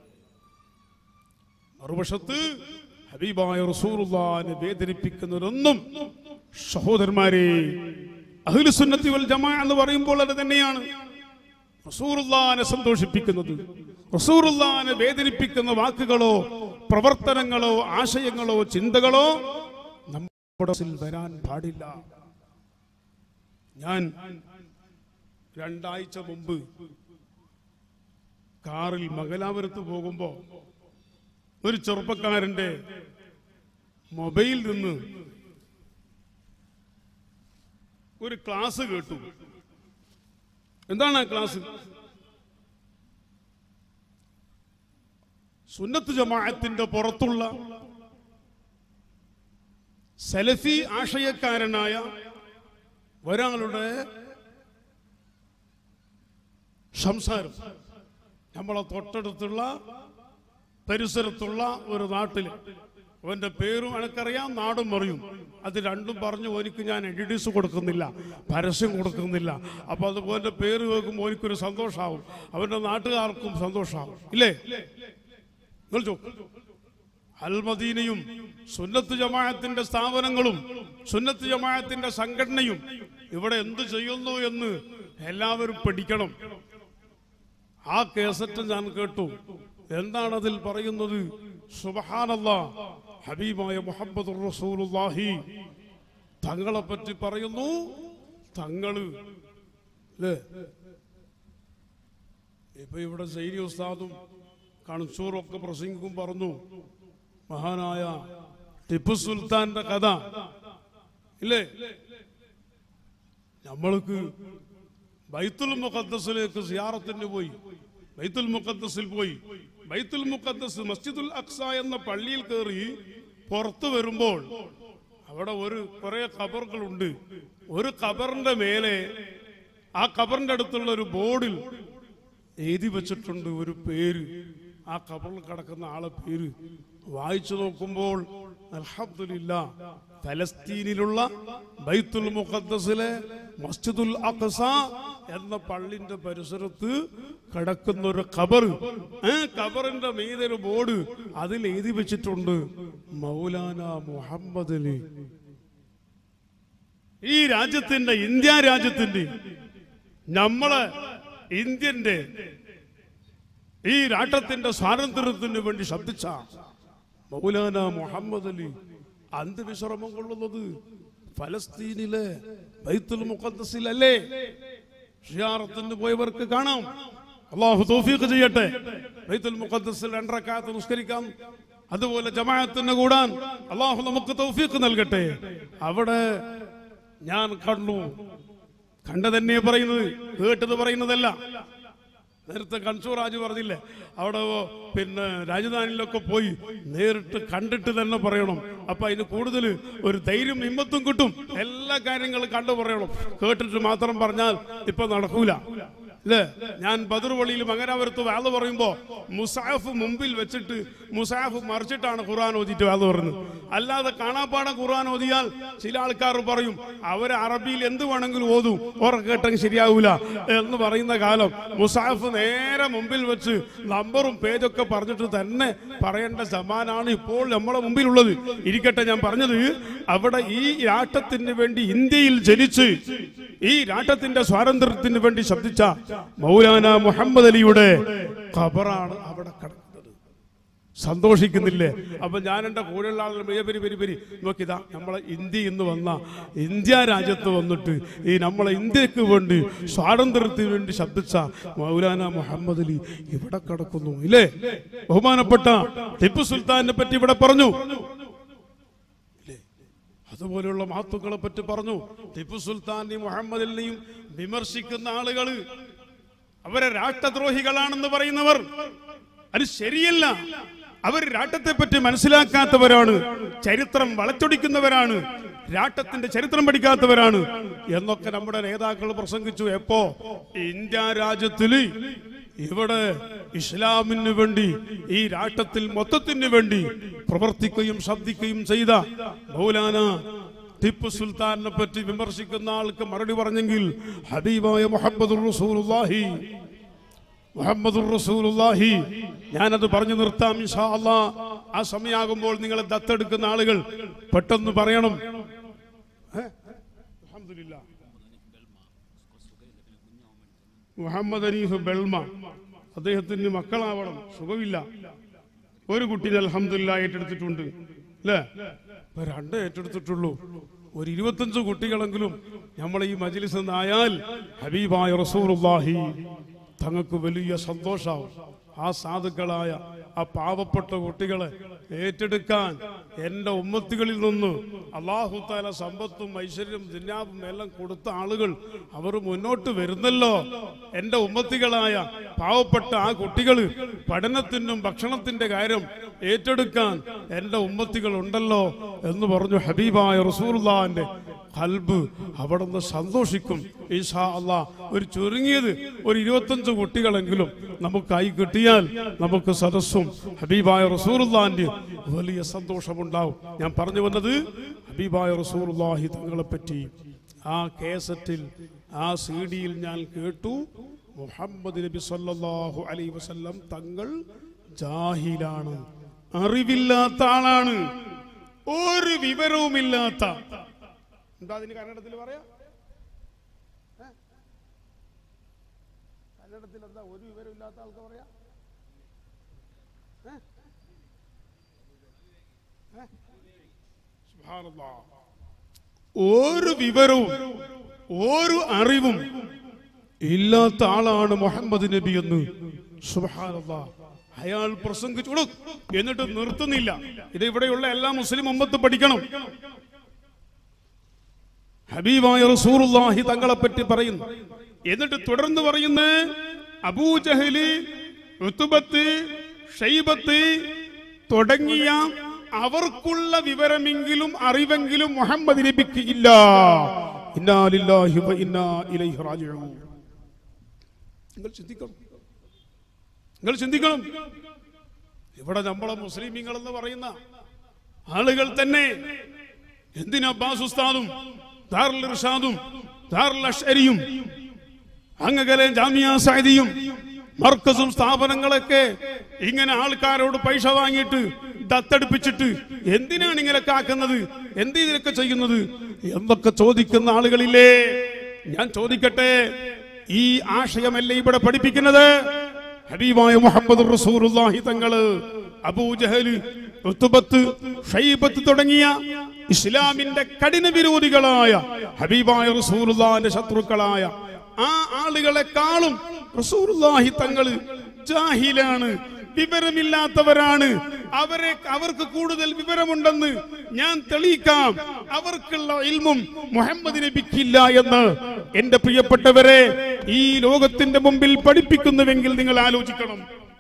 മറുവശത്ത് ഹബീബായ റസൂലുള്ളാഹിനെ വേദനിപ്പിക്കുന്നവരൊന്നും സഹോദരന്മാരെ അഹ്ലുസുന്നത്തി വൽ ജമാ എന്ന് പറയുമ്പോൾ അത് തന്നെയാണ് റസൂറുല്ലാനെ സന്തോഷിപ്പിക്കുന്നത് റസൂറുല്ലാനെ വേദനിപ്പിക്കുന്ന വാക്കുകളോ പ്രവർത്തനങ്ങളോ ആശയങ്ങളോ ചിന്തകളോ നമ്മുടെ മനസ്സിൽ വരാൻ പാടില്ല ഞാൻ രണ്ടാഴ്ച മുമ്പ് കാറിൽ മംഗലാപുരത്ത് പോകുമ്പോ ഒരു ചെറുപ്പക്കാരന്റെ മൊബൈൽ നിന്ന് ഒരു ക്ലാസ് കേട്ടു എന്താണ് ആ ക്ലാസ് സുന്നത്ത് ജമാഅത്തിന്റെ പുറത്തുള്ള സലഫി ആശയക്കാരനായ ഒരാളുടെ സംസാരം നമ്മളെ തൊട്ടടുത്തുള്ള പരിസരത്തുള്ള ഒരു നാട്ടില് അവന്റെ പേരും എനക്കറിയാം നാടും അറിയും അത് രണ്ടും പറഞ്ഞു ഓനിക്ക് ഞാൻ എഡിഡീസ് കൊടുക്കുന്നില്ല പരസ്യം കൊടുക്കുന്നില്ല അപ്പൊ അതുപോലെ പേര് കേൾക്കുമ്പോൾ ഓനിക്കൊരു സന്തോഷാവും അവന്റെ നാട്ടുകാർക്കും സന്തോഷാവും ഇല്ലേ നിങ്ങൾ ചോ അൽമദീനയും സുന്നത്ത് ജമാഅത്തിന്റെ സ്ഥാപനങ്ങളും സുന്നത്ത് ജമാഅത്തിന്റെ സംഘടനയും ഇവിടെ എന്ത് ചെയ്യുന്നു എന്ന് എല്ലാവരും പഠിക്കണം ആ കേസറ്റ് ഞാൻ കേട്ടു എന്താണ് അതിൽ പറയുന്നത് സുബഹാനല്ല ഹബീബായ മുഹമ്മദ് റസൂലുള്ളാഹി തങ്ങളെ പറ്റി പറയുന്നു തങ്ങള് അല്ലേ ഇപ്പൊ ഇവിടെ സൈനി ഉസ്താദും കൺസൂറും ഒക്കെ പ്രസംഗിക്കും പറഞ്ഞു മഹാനായ ടിപ്പു സുൽത്താന്റെ കഥ ഇല്ലേ നമ്മൾക്ക് ബൈത്തുൽ മുഖദ്ദസിലേക്ക് സിയാറത്തിന് പോയി ബൈത്തുൽ മുഖദ്ദസിൽ പോയി ബൈത്തുൽ മുഖദ്ദസ് മസ്ജിദുൽ അക്സ എന്ന പള്ളിയിൽ കയറി പുറത്തു വരുമ്പോൾ അവിടെ ഒരു കുറെ ഖബറുകളുണ്ട് ഒരു ഖബറിന്റെ മേലെ ആ ഖബറിന്റെ അടുത്തുള്ള ഒരു ബോർഡിൽ എഴുതി വെച്ചിട്ടുണ്ട് ഒരു പേര് ആ ഖബറിൽ കിടക്കുന്ന ആളെ പേര് വായിച്ചു നോക്കുമ്പോൾ അൽഹംദുലില്ലാ ഫലസ്തീനിലുള്ള ബൈത്തുൽ മുഖദ്ദസിലെ മസ്ജിദുൽ അഖ്സ എന്ന പള്ളിന്റെ പരിസരത്ത് കിടക്കുന്ന ഒരു ഖബർ ആ ഖബറിന്റെ മീതെ ഒരു ബോർഡ് അതിൽ എഴുതി വെച്ചിട്ടുണ്ട് മൗലാന മുഹമ്മദ് അലി ഈ രാജ്യത്തിന്റെ ഇന്ത്യ രാജ്യത്തിന്റെ നമ്മളെ ഇന്ത്യന്റെ ഈ രാഷ്ട്രത്തിന്റെ സ്വാതന്ത്ര്യത്തിന് വേണ്ടി ശബ്ദിച്ച മൗലാന മുഹമ്മദ് അലി അന്ത്യവിശ്രമം കൊള്ളുന്നത് ഫലസ്തീനിലെ ബൈത്തുൽ മുഖദ്ദസിലല്ലേ ഷിയാറത്തിന് പോയവർക്ക് കാണാം അള്ളാഹു തൗഫീഖ് ചെയ്യട്ടെ ബൈത്തുൽ മുഖദ്ദസിൽ രണ്ടരക്കാത്ത് നിസ്കരിക്കാം അതുപോലെ ജമാഅത്തിന് കൂടാൻ അള്ളാഹു നമുക്ക് തൗഫീഖ് നൽകട്ടെ അവിടെ ഞാൻ കണ്ടു കണ്ടതന്നെ പറയുന്നത് കേട്ടത് പറയുന്നതല്ല നേരത്തെ കൺസൂർ രാജു പറഞ്ഞില്ലേ അവിടെ പിന്നെ രാജധാനിയിലൊക്കെ പോയി നേരിട്ട് കണ്ടിട്ട് തന്നെ പറയണം അപ്പൊ അതിന് കൂടുതൽ ഒരു ധൈര്യം ഹിമ്മത്തും കിട്ടും എല്ലാ കാര്യങ്ങളും കണ്ടു പറയണം കേട്ടിട്ട് മാത്രം പറഞ്ഞാൽ ഇപ്പൊ നടക്കൂല അല്ലേ ഞാൻ ബദർവളിയിൽ മകനാപുരത്ത് വേദ പറയുമ്പോ മുസാഫ് മുമ്പിൽ വെച്ചിട്ട് മുസാഫ് മറിച്ചിട്ടാണ് ഖുർആൻ ഓതിയിട്ട് വേദ പറയുന്നത് അല്ലാതെ കാണാപ്പാടം ഖുർആൻ ഓതിയാൽ ചില ആൾക്കാർ പറയും അവർ അറബിയിൽ എന്ത് വേണമെങ്കിലും ഓതും ഉറക്കെ കേട്ടെങ്കിൽ ശരിയാവൂല എന്ന് പറയുന്ന കാലം മുസാഫ് നേരെ മുമ്പിൽ വെച്ച് നമ്പറും പേജൊക്കെ പറഞ്ഞിട്ട് തന്നെ പറയേണ്ട സമാനാണ് ഇപ്പോൾ നമ്മളെ മുമ്പിലുള്ളത് ഇരിക്കട്ടെ ഞാൻ പറഞ്ഞത് അവിടെ ഈ രാഷ്ട്രത്തിന് വേണ്ടി ഇന്ത്യയിൽ ജനിച്ച് ഈ രാഷ്ട്രത്തിന്റെ സ്വാതന്ത്ര്യത്തിന് വേണ്ടി ശബ്ദിച്ച മൗലാന മുഹമ്മദ് അലിയുടെ ഖബറാണ് അവിടെ കിടക്കുന്നത് സന്തോഷിക്കുന്നില്ലേ അപ്പൊ ഞാൻ എന്റെ കൂടെയുള്ള ആളുകൾ പെരി പെരി പെരി പെരി നോക്കിതാ നമ്മളെ ഇന്ത്യ ഇന്ന് വന്ന ഇന്ത്യ രാജ്യത്ത് വന്നിട്ട് ഈ നമ്മളെ ഇന്ത്യക്ക് വേണ്ടി സ്വാതന്ത്ര്യത്തിന് വേണ്ടി ശബ്ദിച്ച മൗലാന മുഹമ്മദ് അലി ഇവിടെ കിടക്കുന്നു ഇല്ലേ ബഹുമാനപ്പെട്ട ടിപ്പു സുൽത്താനെ പറ്റി ഇവിടെ പറഞ്ഞു അതുപോലെയുള്ള മഹത്വങ്ങളെ പറ്റി പറഞ്ഞു ടിപ്പു സുൽത്താനെയും മുഹമ്മദിനെയും വിമർശിക്കുന്ന ആളുകള് അവരെ രാഷ്ട്രദ്രോഹികളാണെന്ന് പറയുന്നവർ അത് ശരിയല്ല അവർ രാഷ്ട്രത്തെ പറ്റി മനസ്സിലാക്കാത്തവരാണ് ചരിത്രം വളച്ചൊടിക്കുന്നവരാണ് രാഷ്ട്രത്തിന്റെ ചരിത്രം പഠിക്കാത്തവരാണ് എന്നൊക്കെ നമ്മുടെ നേതാക്കൾ പ്രസംഗിച്ചു എപ്പോ ഇന്ത്യ രാജ്യത്തില് ഇവിടെ ഇസ്ലാമിന് വേണ്ടി ഈ രാഷ്ട്രത്തിൽ മൊത്തത്തിന് വേണ്ടി പ്രവർത്തിക്കുകയും ശബ്ദിക്കുകയും ചെയ്ത മൗലാന ടിപ്പു സുൽത്താനെ പറ്റി വിമർശിക്കുന്ന ആൾക്ക് മറുപടി പറഞ്ഞെങ്കിൽ ഹബീബായ മുഹമ്മദ് റസൂലുള്ളാഹി മുഹമ്മദ് റസൂലുള്ളാഹി ഞാനത് പറഞ്ഞു നിർത്താം ഇൻഷാ അല്ലാ ആ സമയമാകുമ്പോൾ നിങ്ങളെ ദത്തെടുക്കുന്ന ആളുകൾ പെട്ടെന്ന് പറയണം ഏ? അൽഹംദുലില്ലാ. മുഹമ്മദ് അനീഫ് ബെൽമ അദ്ദേഹത്തിന് മക്കളാവണം സുഖമില്ല ഒരു കുട്ടീനെ അൽഹംദുലില്ല ഏറ്റെടുത്തിട്ടുണ്ട് അല്ലേ ഇപ്പൊ രണ്ട് ഏറ്റെടുത്തിട്ടുള്ളൂ ഒരു ഇരുപത്തഞ്ച് കുട്ടികളെങ്കിലും നമ്മളെ ഈ മജിലിസ് നിന്നായാൽ ഹബീബായ റസൂലുള്ളാഹി തങ്ങൾക്ക് വലിയ സന്തോഷാവും ആ സാധുക്കളായ ആ പാവപ്പെട്ട കുട്ടികളെ ഏറ്റെടുക്കാൻ എന്റെ ഉമ്മത്തുകളിൽ നിന്ന് അള്ളാഹു താല സമ്പത്തും ഐശ്വര്യം ദിനാവും എല്ലാം കൊടുത്ത ആളുകൾ അവർ മുന്നോട്ട് വരുന്നല്ലോ എന്റെ ഉമ്മത്തികളായ പാവപ്പെട്ട ആ കുട്ടികൾ പഠനത്തിനും ഭക്ഷണത്തിന്റെ കാര്യം ഏറ്റെടുക്കാൻ എന്റെ ഉമ്മത്തികൾ ഉണ്ടല്ലോ എന്ന് പറഞ്ഞു ഹബീബായ റസൂർലാന്റെ കൽബ് അവിടെ നിന്ന് സന്തോഷിക്കും ഈശാ അള്ളാ ഒരു ചുരുങ്ങിയത് ഒരു ഇരുപത്തഞ്ച് കുട്ടികളെങ്കിലും നമുക്കായി കിട്ടിയാൽ നമുക്ക് സദസ്സും ഹബീബായ റസൂറുല്ലാന്റെ വലിയ സന്തോഷമുണ്ടാവും ഞാൻ പറഞ്ഞു വന്നത് ഹബീബായ റസൂറുല്ലാഹി തങ്ങളെ പറ്റി ആ കേസറ്റിൽ ആ സി ഡിയിൽ ഞാൻ കേട്ടു മുഹമ്മദ് നബി സല്ലല്ലാഹു അലൈഹി വസല്ലം തങ്ങൾ ജാഹിലാണ് അറിവില്ലാത്ത ആളാണ് ഒരു വിവരവുമില്ലാത്ത എന്താ അതിന് കന്നഡത്തിൽ പറയാ ഏ? കന്നഡത്തിൽ എന്താ ഒരു വിവരമില്ലാത്ത ആൾക്ക് പറയാ ഏ? ഏ? സുബ്ഹാനല്ലാഹ്. ഒരു വിവരവും ഒരു അറിവും ഇല്ലാത്ത ആളാണ് മുഹമ്മദ് നബി എന്ന് സുബ്ഹാനല്ലാഹ്. അയാൾ പ്രസംഗിച്ചു കൊടു എന്നിട്ട് നിർത്തുന്നില്ല ഇത് ഇവിടെയുള്ള എല്ലാ മുസ്ലിം ഉമ്മത്തും പഠിക്കണം ഹബീബായ റസൂറുല്ലാഹി തങ്ങളെ പറ്റി പറയുന്നു എന്നിട്ട് തുടർന്ന് പറയുന്ന അബൂജഹല് ഋതുബത്ത് ഷൈബത്ത് തുടങ്ങിയ അവർക്കുള്ള വിവരമെങ്കിലും അറിവെങ്കിലും മുഹമ്മദ് നബിക്ക് ഇല്ല ഇന്നാ ലില്ലാഹി വ ഇന്നാ ഇലൈഹി റാജിഊൻ നിങ്ങൾ ചിന്തിക്കണം നിങ്ങൾ ചിന്തിക്കണം ഇവിടെ നമ്മളെ മുസ്ലിമീങ്ങൾ എന്ന് പറയുന്ന ആളുകൾ തന്നെ എന്തിനാ അബ്ബാസ് ഉസ്താദും ദാറുൽ ഇർഷാദും ദാറുൽ അഷ്അരിയും അങ്ങകലെ ജാമിയ സൈദിയും മർക്കസും സ്ഥാപനങ്ങളൊക്കെ ഇങ്ങനെ ആൾക്കാരോട് പൈസ വാങ്ങിയിട്ട് ദത്തെടുപ്പിച്ചിട്ട് എന്തിനാണ് ഇങ്ങനെ കാക്കുന്നത് എന്ത് ഇതിനൊക്കെ ചെയ്യുന്നത് എന്നൊക്കെ ചോദിക്കുന്ന ആളുകളില്ലേ ഞാൻ ചോദിക്കട്ടെ ഈ ആശയമല്ലേ ഇവിടെ പഠിപ്പിക്കുന്നത് ഹബീബായ മുഹമ്മദ് റസൂലുള്ളാഹി തങ്ങള് അബൂജഹല് ഉത്തുബത്ത് ഷൈബത്ത് തുടങ്ങിയ ഇസ്ലാമിന്റെ കഠിന വിരോധികളായ ഹബീബായ റസൂലുള്ളാഹിന്റെ ശത്രുക്കളായ ആ ആളുകളെക്കാളും റസൂലുള്ളാഹി തങ്ങള് ജാഹിലാണ് വിവരമില്ലാത്തവരാണ് അവരെ അവർക്ക് കൂടുതൽ വിവരമുണ്ടെന്ന് ഞാൻ തെളിയിക്കാം അവർക്കുള്ള ഇൽമും മുഹമ്മദ് നബിക്കില്ല എന്ന് എന്റെ പ്രിയപ്പെട്ടവരെ ഈ ലോകത്തിന്റെ മുമ്പിൽ പഠിപ്പിക്കുന്നുവെങ്കിൽ നിങ്ങൾ ആലോചിക്കണം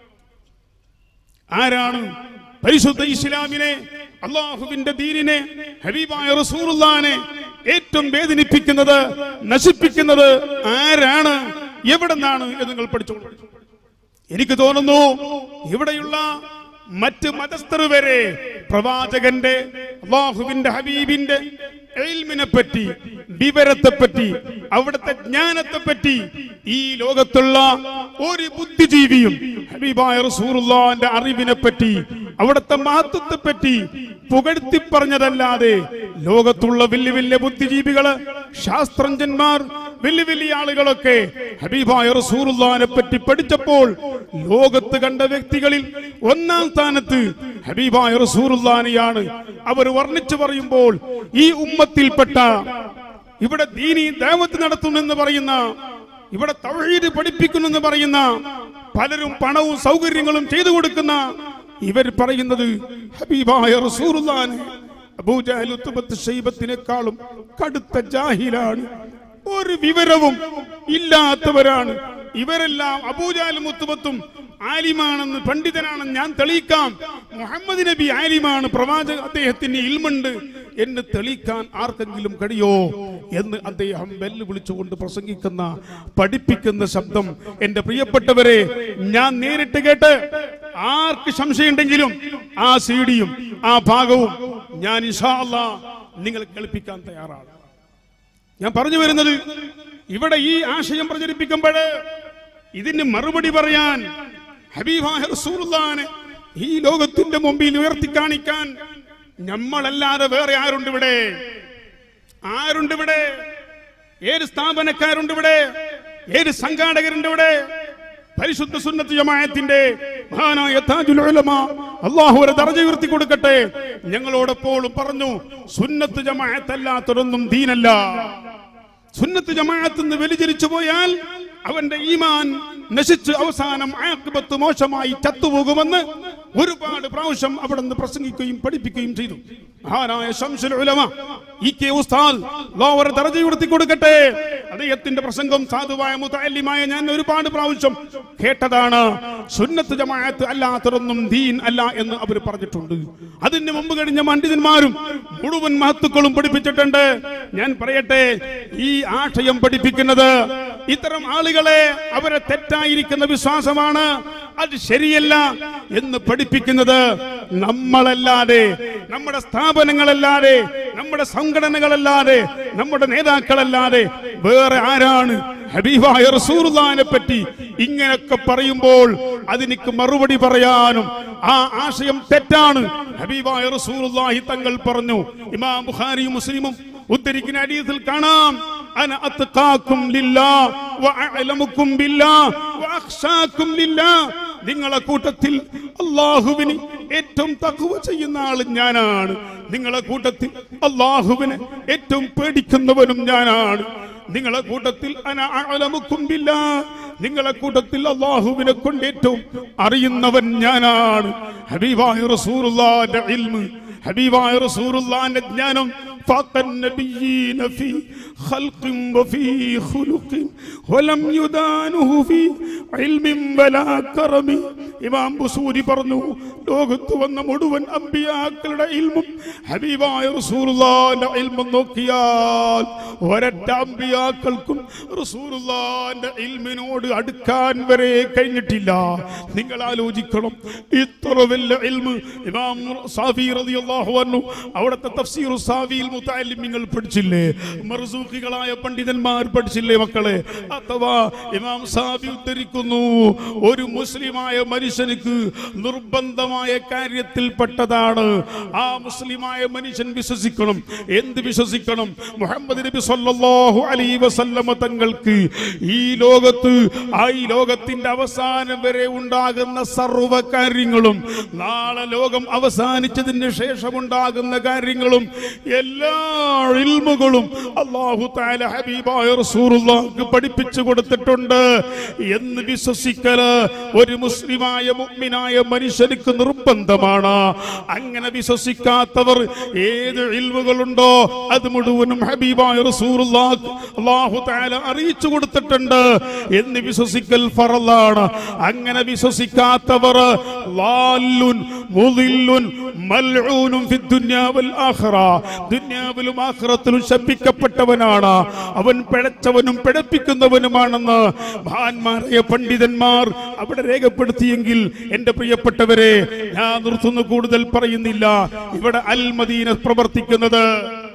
ആരാണ് പരിശുദ്ധ ഇസ്ലാമിനെ അള്ളാഹുവിന്റെ ദീനിനെ ഹബീബായ റസൂറുല്ലാനെ ഏറ്റവും വേദനിപ്പിക്കുന്നത് നശിപ്പിക്കുന്നത് ആരാണ് എവിടെ നിന്നാണ് എന്ന് നിങ്ങൾ പഠിച്ചോളൂ എനിക്ക് തോന്നുന്നു ഇവിടെയുള്ള മറ്റ് മതസ്ഥർ വരെ പ്രവാചകന്റെ അള്ളാഹുവിന്റെ ഹബീബിന്റെ എൽമിനെ പറ്റി വിവരത്തെ പറ്റി അവിടുത്തെ ജ്ഞാനത്തെ പറ്റി ഈ ലോകത്തുള്ള ഒരു ബുദ്ധിജീവിയും ഹബീബായ റസൂറുള്ളാന്റെ അറിവിനെ പറ്റി അവിടുത്തെ മഹത്വത്തെ പറ്റി പുകഴ്ത്തി പറഞ്ഞതല്ലാതെ ലോകത്തുള്ള വലിയ വലിയ ബുദ്ധിജീവികള് ശാസ്ത്രജ്ഞന്മാർ വലിയ വലിയ ആളുകളൊക്കെ ഹബീബായ റസൂറുള്ളാനെ പറ്റി പഠിച്ചപ്പോൾ ലോകത്ത് കണ്ട വ്യക്തികളിൽ ഒന്നാം സ്ഥാനത്ത് ഹബീബായ റസൂറുള്ളാനെയാണ് അവർ വർണ്ണിച്ചു പറയുമ്പോൾ ഈ ഉമ്മത്തിൽപ്പെട്ട ഇവിടെ ദീനി ദേവത്ത് നടത്തുമെന്ന് പറയുന്ന ഇവിടെ തൗഹീദ് പഠിപ്പിക്കുന്നെന്ന് പറയുന്ന പലരും പണവും സൗകര്യങ്ങളും ചെയ്തു കൊടുക്കുന്ന ഇവർ പറയുന്നത് ഹബീബായ റസൂറുള്ളാനെ അബൂജഹൽ ഉത്തുബത്ത് ഷൈബത്തിനേക്കാളും കടുത്ത ജാഹിലാണ് ഒരു വിവരവും ഇല്ലാത്തവരാണ് ഇവരെല്ലാം അബൂജാലും മുത്തുബത്തും ആലിമാണെന്ന് പണ്ഡിതനാണെന്ന് ഞാൻ തെളിയിക്കാം മുഹമ്മദ് നബി ആലിമാണ് പ്രവാചക അദ്ദേഹത്തിന് ഇൽമുണ്ട് എന്ന് തെളിയിക്കാൻ ആർക്കെങ്കിലും കഴിയോ എന്ന് അദ്ദേഹം വെല്ലുവിളിച്ചുകൊണ്ട് പ്രസംഗിക്കുന്ന പഠിപ്പിക്കുന്ന ശബ്ദം എന്റെ പ്രിയപ്പെട്ടവരെ ഞാൻ നേരിട്ട് കേട്ട് ആർക്ക് സംശയമുണ്ടെങ്കിലും ആ സീഡിയും ആ ഭാഗവും ഞാൻ ഇൻഷാ അല്ലാ നിങ്ങൾ കേൾപ്പിക്കാൻ തയ്യാറാണ് ഞാൻ പറഞ്ഞു വരുന്നത് ഇവിടെ ഈ ആശയം പ്രചരിപ്പിക്കുമ്പോൾ ഇതിന് മറുപടി പറയാൻ ഹബീബായ റസൂലുള്ളാഹിനെ ഈ ലോകത്തിന്റെ മുമ്പിൽ ഉയർത്തി കാണിക്കാൻ നമ്മളല്ലാതെ വേറെ ആരുണ്ട് ഇവിടെ ആരുണ്ട് ഇവിടെ ഏത് സ്ഥാപനക്കാരുണ്ട് ഇവിടെ ഏത് സംഘാടകരുണ്ട് ഇവിടെ പരിശുദ്ധ സുന്നത്ത് ജമാഅത്തിന്റെ മഹാനായ താജുൽ ഉലമ അള്ളാഹു ഒരു ദർജ ഉയർത്തി കൊടുക്കട്ടെ ഞങ്ങളോടെപ്പോഴും പറഞ്ഞു സുന്നത്ത് ജമാഅത്തല്ലാത്തതൊന്നും ദീനല്ല സുന്നത്ത് ജമാഅത്ത് നിന്ന് വ്യതിചലിച്ചു പോയാൽ അവന്റെ ഈമാൻ നശിച്ച് അവസാനം ആക്കിബത്ത് മോശമായി ചത്തുപോകുമെന്ന് ഒരുപാട് പ്രാവശ്യം അവിടെ നിന്ന് പ്രസംഗിക്കുകയും പഠിപ്പിക്കുകയും ചെയ്തു മഹാനായ ശംസുൽ ഉലമ ഇ കെ ഉസ്താദ് ലോവർ ദർജ ഉയർത്തി കൊടുക്കട്ടെ അദ്ദേഹത്തിന്റെ പ്രസംഗം സാധുവായ മുതല്യമായ ഞാൻ ഒരുപാട് പ്രാവശ്യം കേട്ടതാണ് സുന്നത്ത് ജമാഅത്ത് അല്ലാത്തതൊന്നും ദീൻ അല്ല എന്ന് അവർ പറഞ്ഞിട്ടുണ്ട് അതിന് മുമ്പ് കഴിഞ്ഞ പണ്ഡിതന്മാരും മുഴുവൻ മഹത്തുക്കളും പഠിപ്പിച്ചിട്ടുണ്ട് ഞാൻ പറയട്ടെ ഈ ആശയം പഠിപ്പിക്കുന്നത് ഇത്തരം ആളുകളെ അവരെ തെറ്റായിരിക്കുന്ന വിശ്വാസമാണ് അത് ശരിയല്ല എന്ന് പഠിപ്പിക്കുന്നത് നമ്മളല്ലാതെ നമ്മുടെ സ്ഥാപനങ്ങളല്ലാതെ നമ്മുടെ സംഘടനകളല്ലാതെ നമ്മുടെ നേതാക്കളല്ലാതെ വേറെ ആരാണ് ഹബീബായ റസൂലുള്ളാഹിനെ പറ്റി ഇങ്ങനെയൊക്കെ പറയുമ്പോൾ അതിനിക്ക് മറുപടി പറയാനും ആ ആശയം തെറ്റാണ് ഹബീബായ റസൂലുള്ളാഹി തങ്ങൾ പറഞ്ഞു ഇമാം ബുഖാരിയും മുസ്ലിമും ഉദ്ധരിക്കുന്ന ഹദീസിൽ കാണാം അന അത്ഖാക്കും ലില്ലാ വഅലമുക്കും ബില്ലാ വഅഖ്ശാക്കും ലില്ലാ നിങ്ങളെ കൂട്ടത്തിൽ അള്ളാഹുവിന് ഏറ്റവും തഖ്വ ചെയ്യുന്ന ആൾ ഞാനാണ് നിങ്ങളെ കൂട്ടത്തിൽ അള്ളാഹുവിനെ ഏറ്റവും പേടിക്കുന്നവനും ഞാനാണ് നിങ്ങളെ കൂട്ടത്തിൽ അന അഅലമുക്കും ബില്ലാ നിങ്ങളെ കൂട്ടത്തിൽ അള്ളാഹുവിനെ കൊണ്ട് ഏറ്റവും അറിയുന്നവൻ ഞാനാണ് ഹബീബായ റസൂലുള്ളാഹിന്റെ ഇൽമ് ഹബീബായ റസൂലുള്ളാഹിന്റെ ജ്ഞാനം فاق النبيين في خلق وفي خلق ولم يدانه في علم ولا كرم ഇമാം ബുസൂരി പറഞ്ഞു ലോകത്ത് വന്ന മുഴുവൻ അമ്പിയാക്കളുടെ ഇൽമും ഹബീബായ റസൂലുള്ളാഹിന്റെ ഇൽമും നോക്കിയാൽ ഒരൊറ്റ അമ്പിയാക്കൾക്കും റസൂലുള്ളാഹിന്റെ ഇൽമിനോട് അടുക്കാൻ വരെ കഴിഞ്ഞിട്ടില്ല നിങ്ങൾ ആലോചിക്കണം ഇത്ര വലിയ ഇൽമ് ഇമാം സാഫി റളിയല്ലാഹു അൻഹു അവിടുത്തെ തഫ്സീർ സാഫിയിൽ മുത്തല്ലിമിങ്ങൾ പഠിച്ചില്ലേ മർസൂഖികളായ പണ്ഡിതന്മാർ പഠിച്ചില്ലേ മക്കളെ അഥവാ ഇമാം സാബി ഉദ്ധരിക്കുന്നു ഒരു മുസ്ലിമായ മനുഷ്യനുക്ക് നിർബന്ധമായ കാര്യത്തിൽപ്പെട്ടതാണ് ആ മുസ്ലിമായ മനുഷ്യൻ വിശ്വസിക്കണം എന്ത് വിശ്വസിക്കണം മുഹമ്മദ് നബി സല്ലല്ലാഹു അലൈഹി വസല്ലമ തങ്ങൾക്ക് ഈ ലോകത്ത് ആ ഈ ലോകത്തിന്റെ അവസാനം വരെ ഉണ്ടാകുന്ന സർവ്വ കാര്യങ്ങളും നാളെ ലോകം അവസാനിച്ചതിന് ശേഷം ഉണ്ടാകുന്ന കാര്യങ്ങളും എല്ലാ ഇൽമുകളും അള്ളാഹു താല ഹബീബായ റസൂലുള്ളാഹിക്ക് പഠിപ്പിച്ചു കൊടുത്തിട്ടുണ്ട് എന്ന് വിശ്വസിക്കല് ഒരു മുസ്ലിമായ മുഅ്മിനായ മനുഷ്യർക്ക് നിർബന്ധമാണ് അങ്ങനെ വിശ്വസിക്കാത്തവർ ഏത് ഇൽമുകളുണ്ടോ അത് മുഴുവനും ഹബീബായ റസൂലുള്ളാഹ് അള്ളാഹു താല അറിയിച്ചു കൊടുത്തിട്ടുണ്ട് എന്ന് വിശ്വസിക്കൽ ഫറലാണ് അങ്ങനെ വിശ്വസിക്കാത്തവർ ലാലുൻ മുദില്ലുൻ മൽഊനും ഫി ദുനിയാ വൽ ആഖിറ ദുനിയാവിലും ആഖിറത്തിലും ശപിക്കപ്പെട്ടവനാണ് അവൻ പിഴച്ചവനും പിഴപ്പിക്കുന്നവനുമാണെന്ന് മഹാന്മാരായ പണ്ഡിതന്മാർ അവിടെ രേഖപ്പെടുത്തിയെങ്കിൽ എന്റെ പ്രിയപ്പെട്ടവരെ ഞാൻ നിർത്തുന്നു കൂടുതൽ പറയുന്നില്ല ഇവിടെ അൽ മദീന പ്രവർത്തിക്കുന്നത്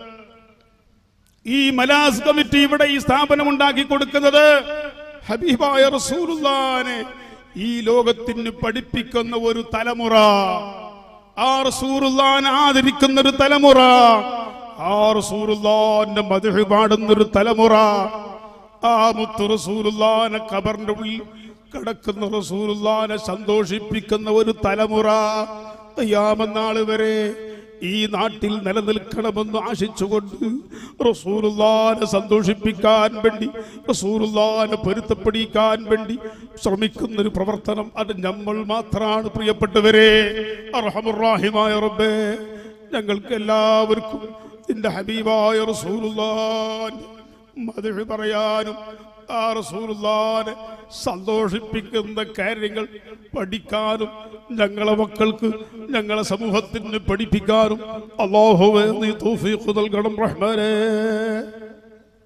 ഈ മലാസ് കമ്മിറ്റി ഇവിടെ ഈ സ്ഥാപനം ഉണ്ടാക്കി കൊടുക്കുന്നത് ഹബീബായ റസൂലുള്ളാനെ ഈ ലോകത്തിന് പഠിപ്പിക്കുന്ന ഒരു തലമുറ ആ റസൂലുള്ളാൻ ആദരിക്കുന്ന ഒരു തലമുറ ആ റസൂലുള്ളാന്റെ മധു പാടുന്ന ഒരു തലമുറ ആ മുത്തു റസൂലുള്ളാനെ ഖബറിന്റെ ഉള്ളിൽ കിടക്കുന്ന റസൂലുള്ളാനെ സന്തോഷിപ്പിക്കുന്ന ഒരു തലമുറ തയ്യാമെന്നാള് വരെ ഈ നാട്ടിൽ നിലനിൽക്കണമെന്ന് ആശിച്ചുകൊണ്ട് റസൂലുള്ളാനെ സന്തോഷിപ്പിക്കാൻ വേണ്ടി റസൂലുള്ളാനെ പൊരുത്തപ്പെടിക്കാൻ വേണ്ടി ശ്രമിക്കുന്ന ഒരു പ്രവർത്തനം അത് നമ്മൾ മാത്രമാണ് പ്രിയപ്പെട്ടവരെ അർഹമുറാഹിമായ റബ്ബേ ഞങ്ങൾക്ക് എല്ലാവർക്കും നിന്റെ ഹബീബായ റസൂലുള്ളാൻ മധു പറയാനും ആ റസൂലുള്ളാനെ സന്തോഷിപ്പിക്കുന്ന കാര്യങ്ങൾ പഠിക്കാനും ഞങ്ങളെ മക്കൾക്ക് ഞങ്ങളെ സമൂഹത്തിന് പഠിപ്പിക്കാനും അള്ളാഹുവേ നീ തൗഫീഖ് നൽകണം റഹ്മാനേ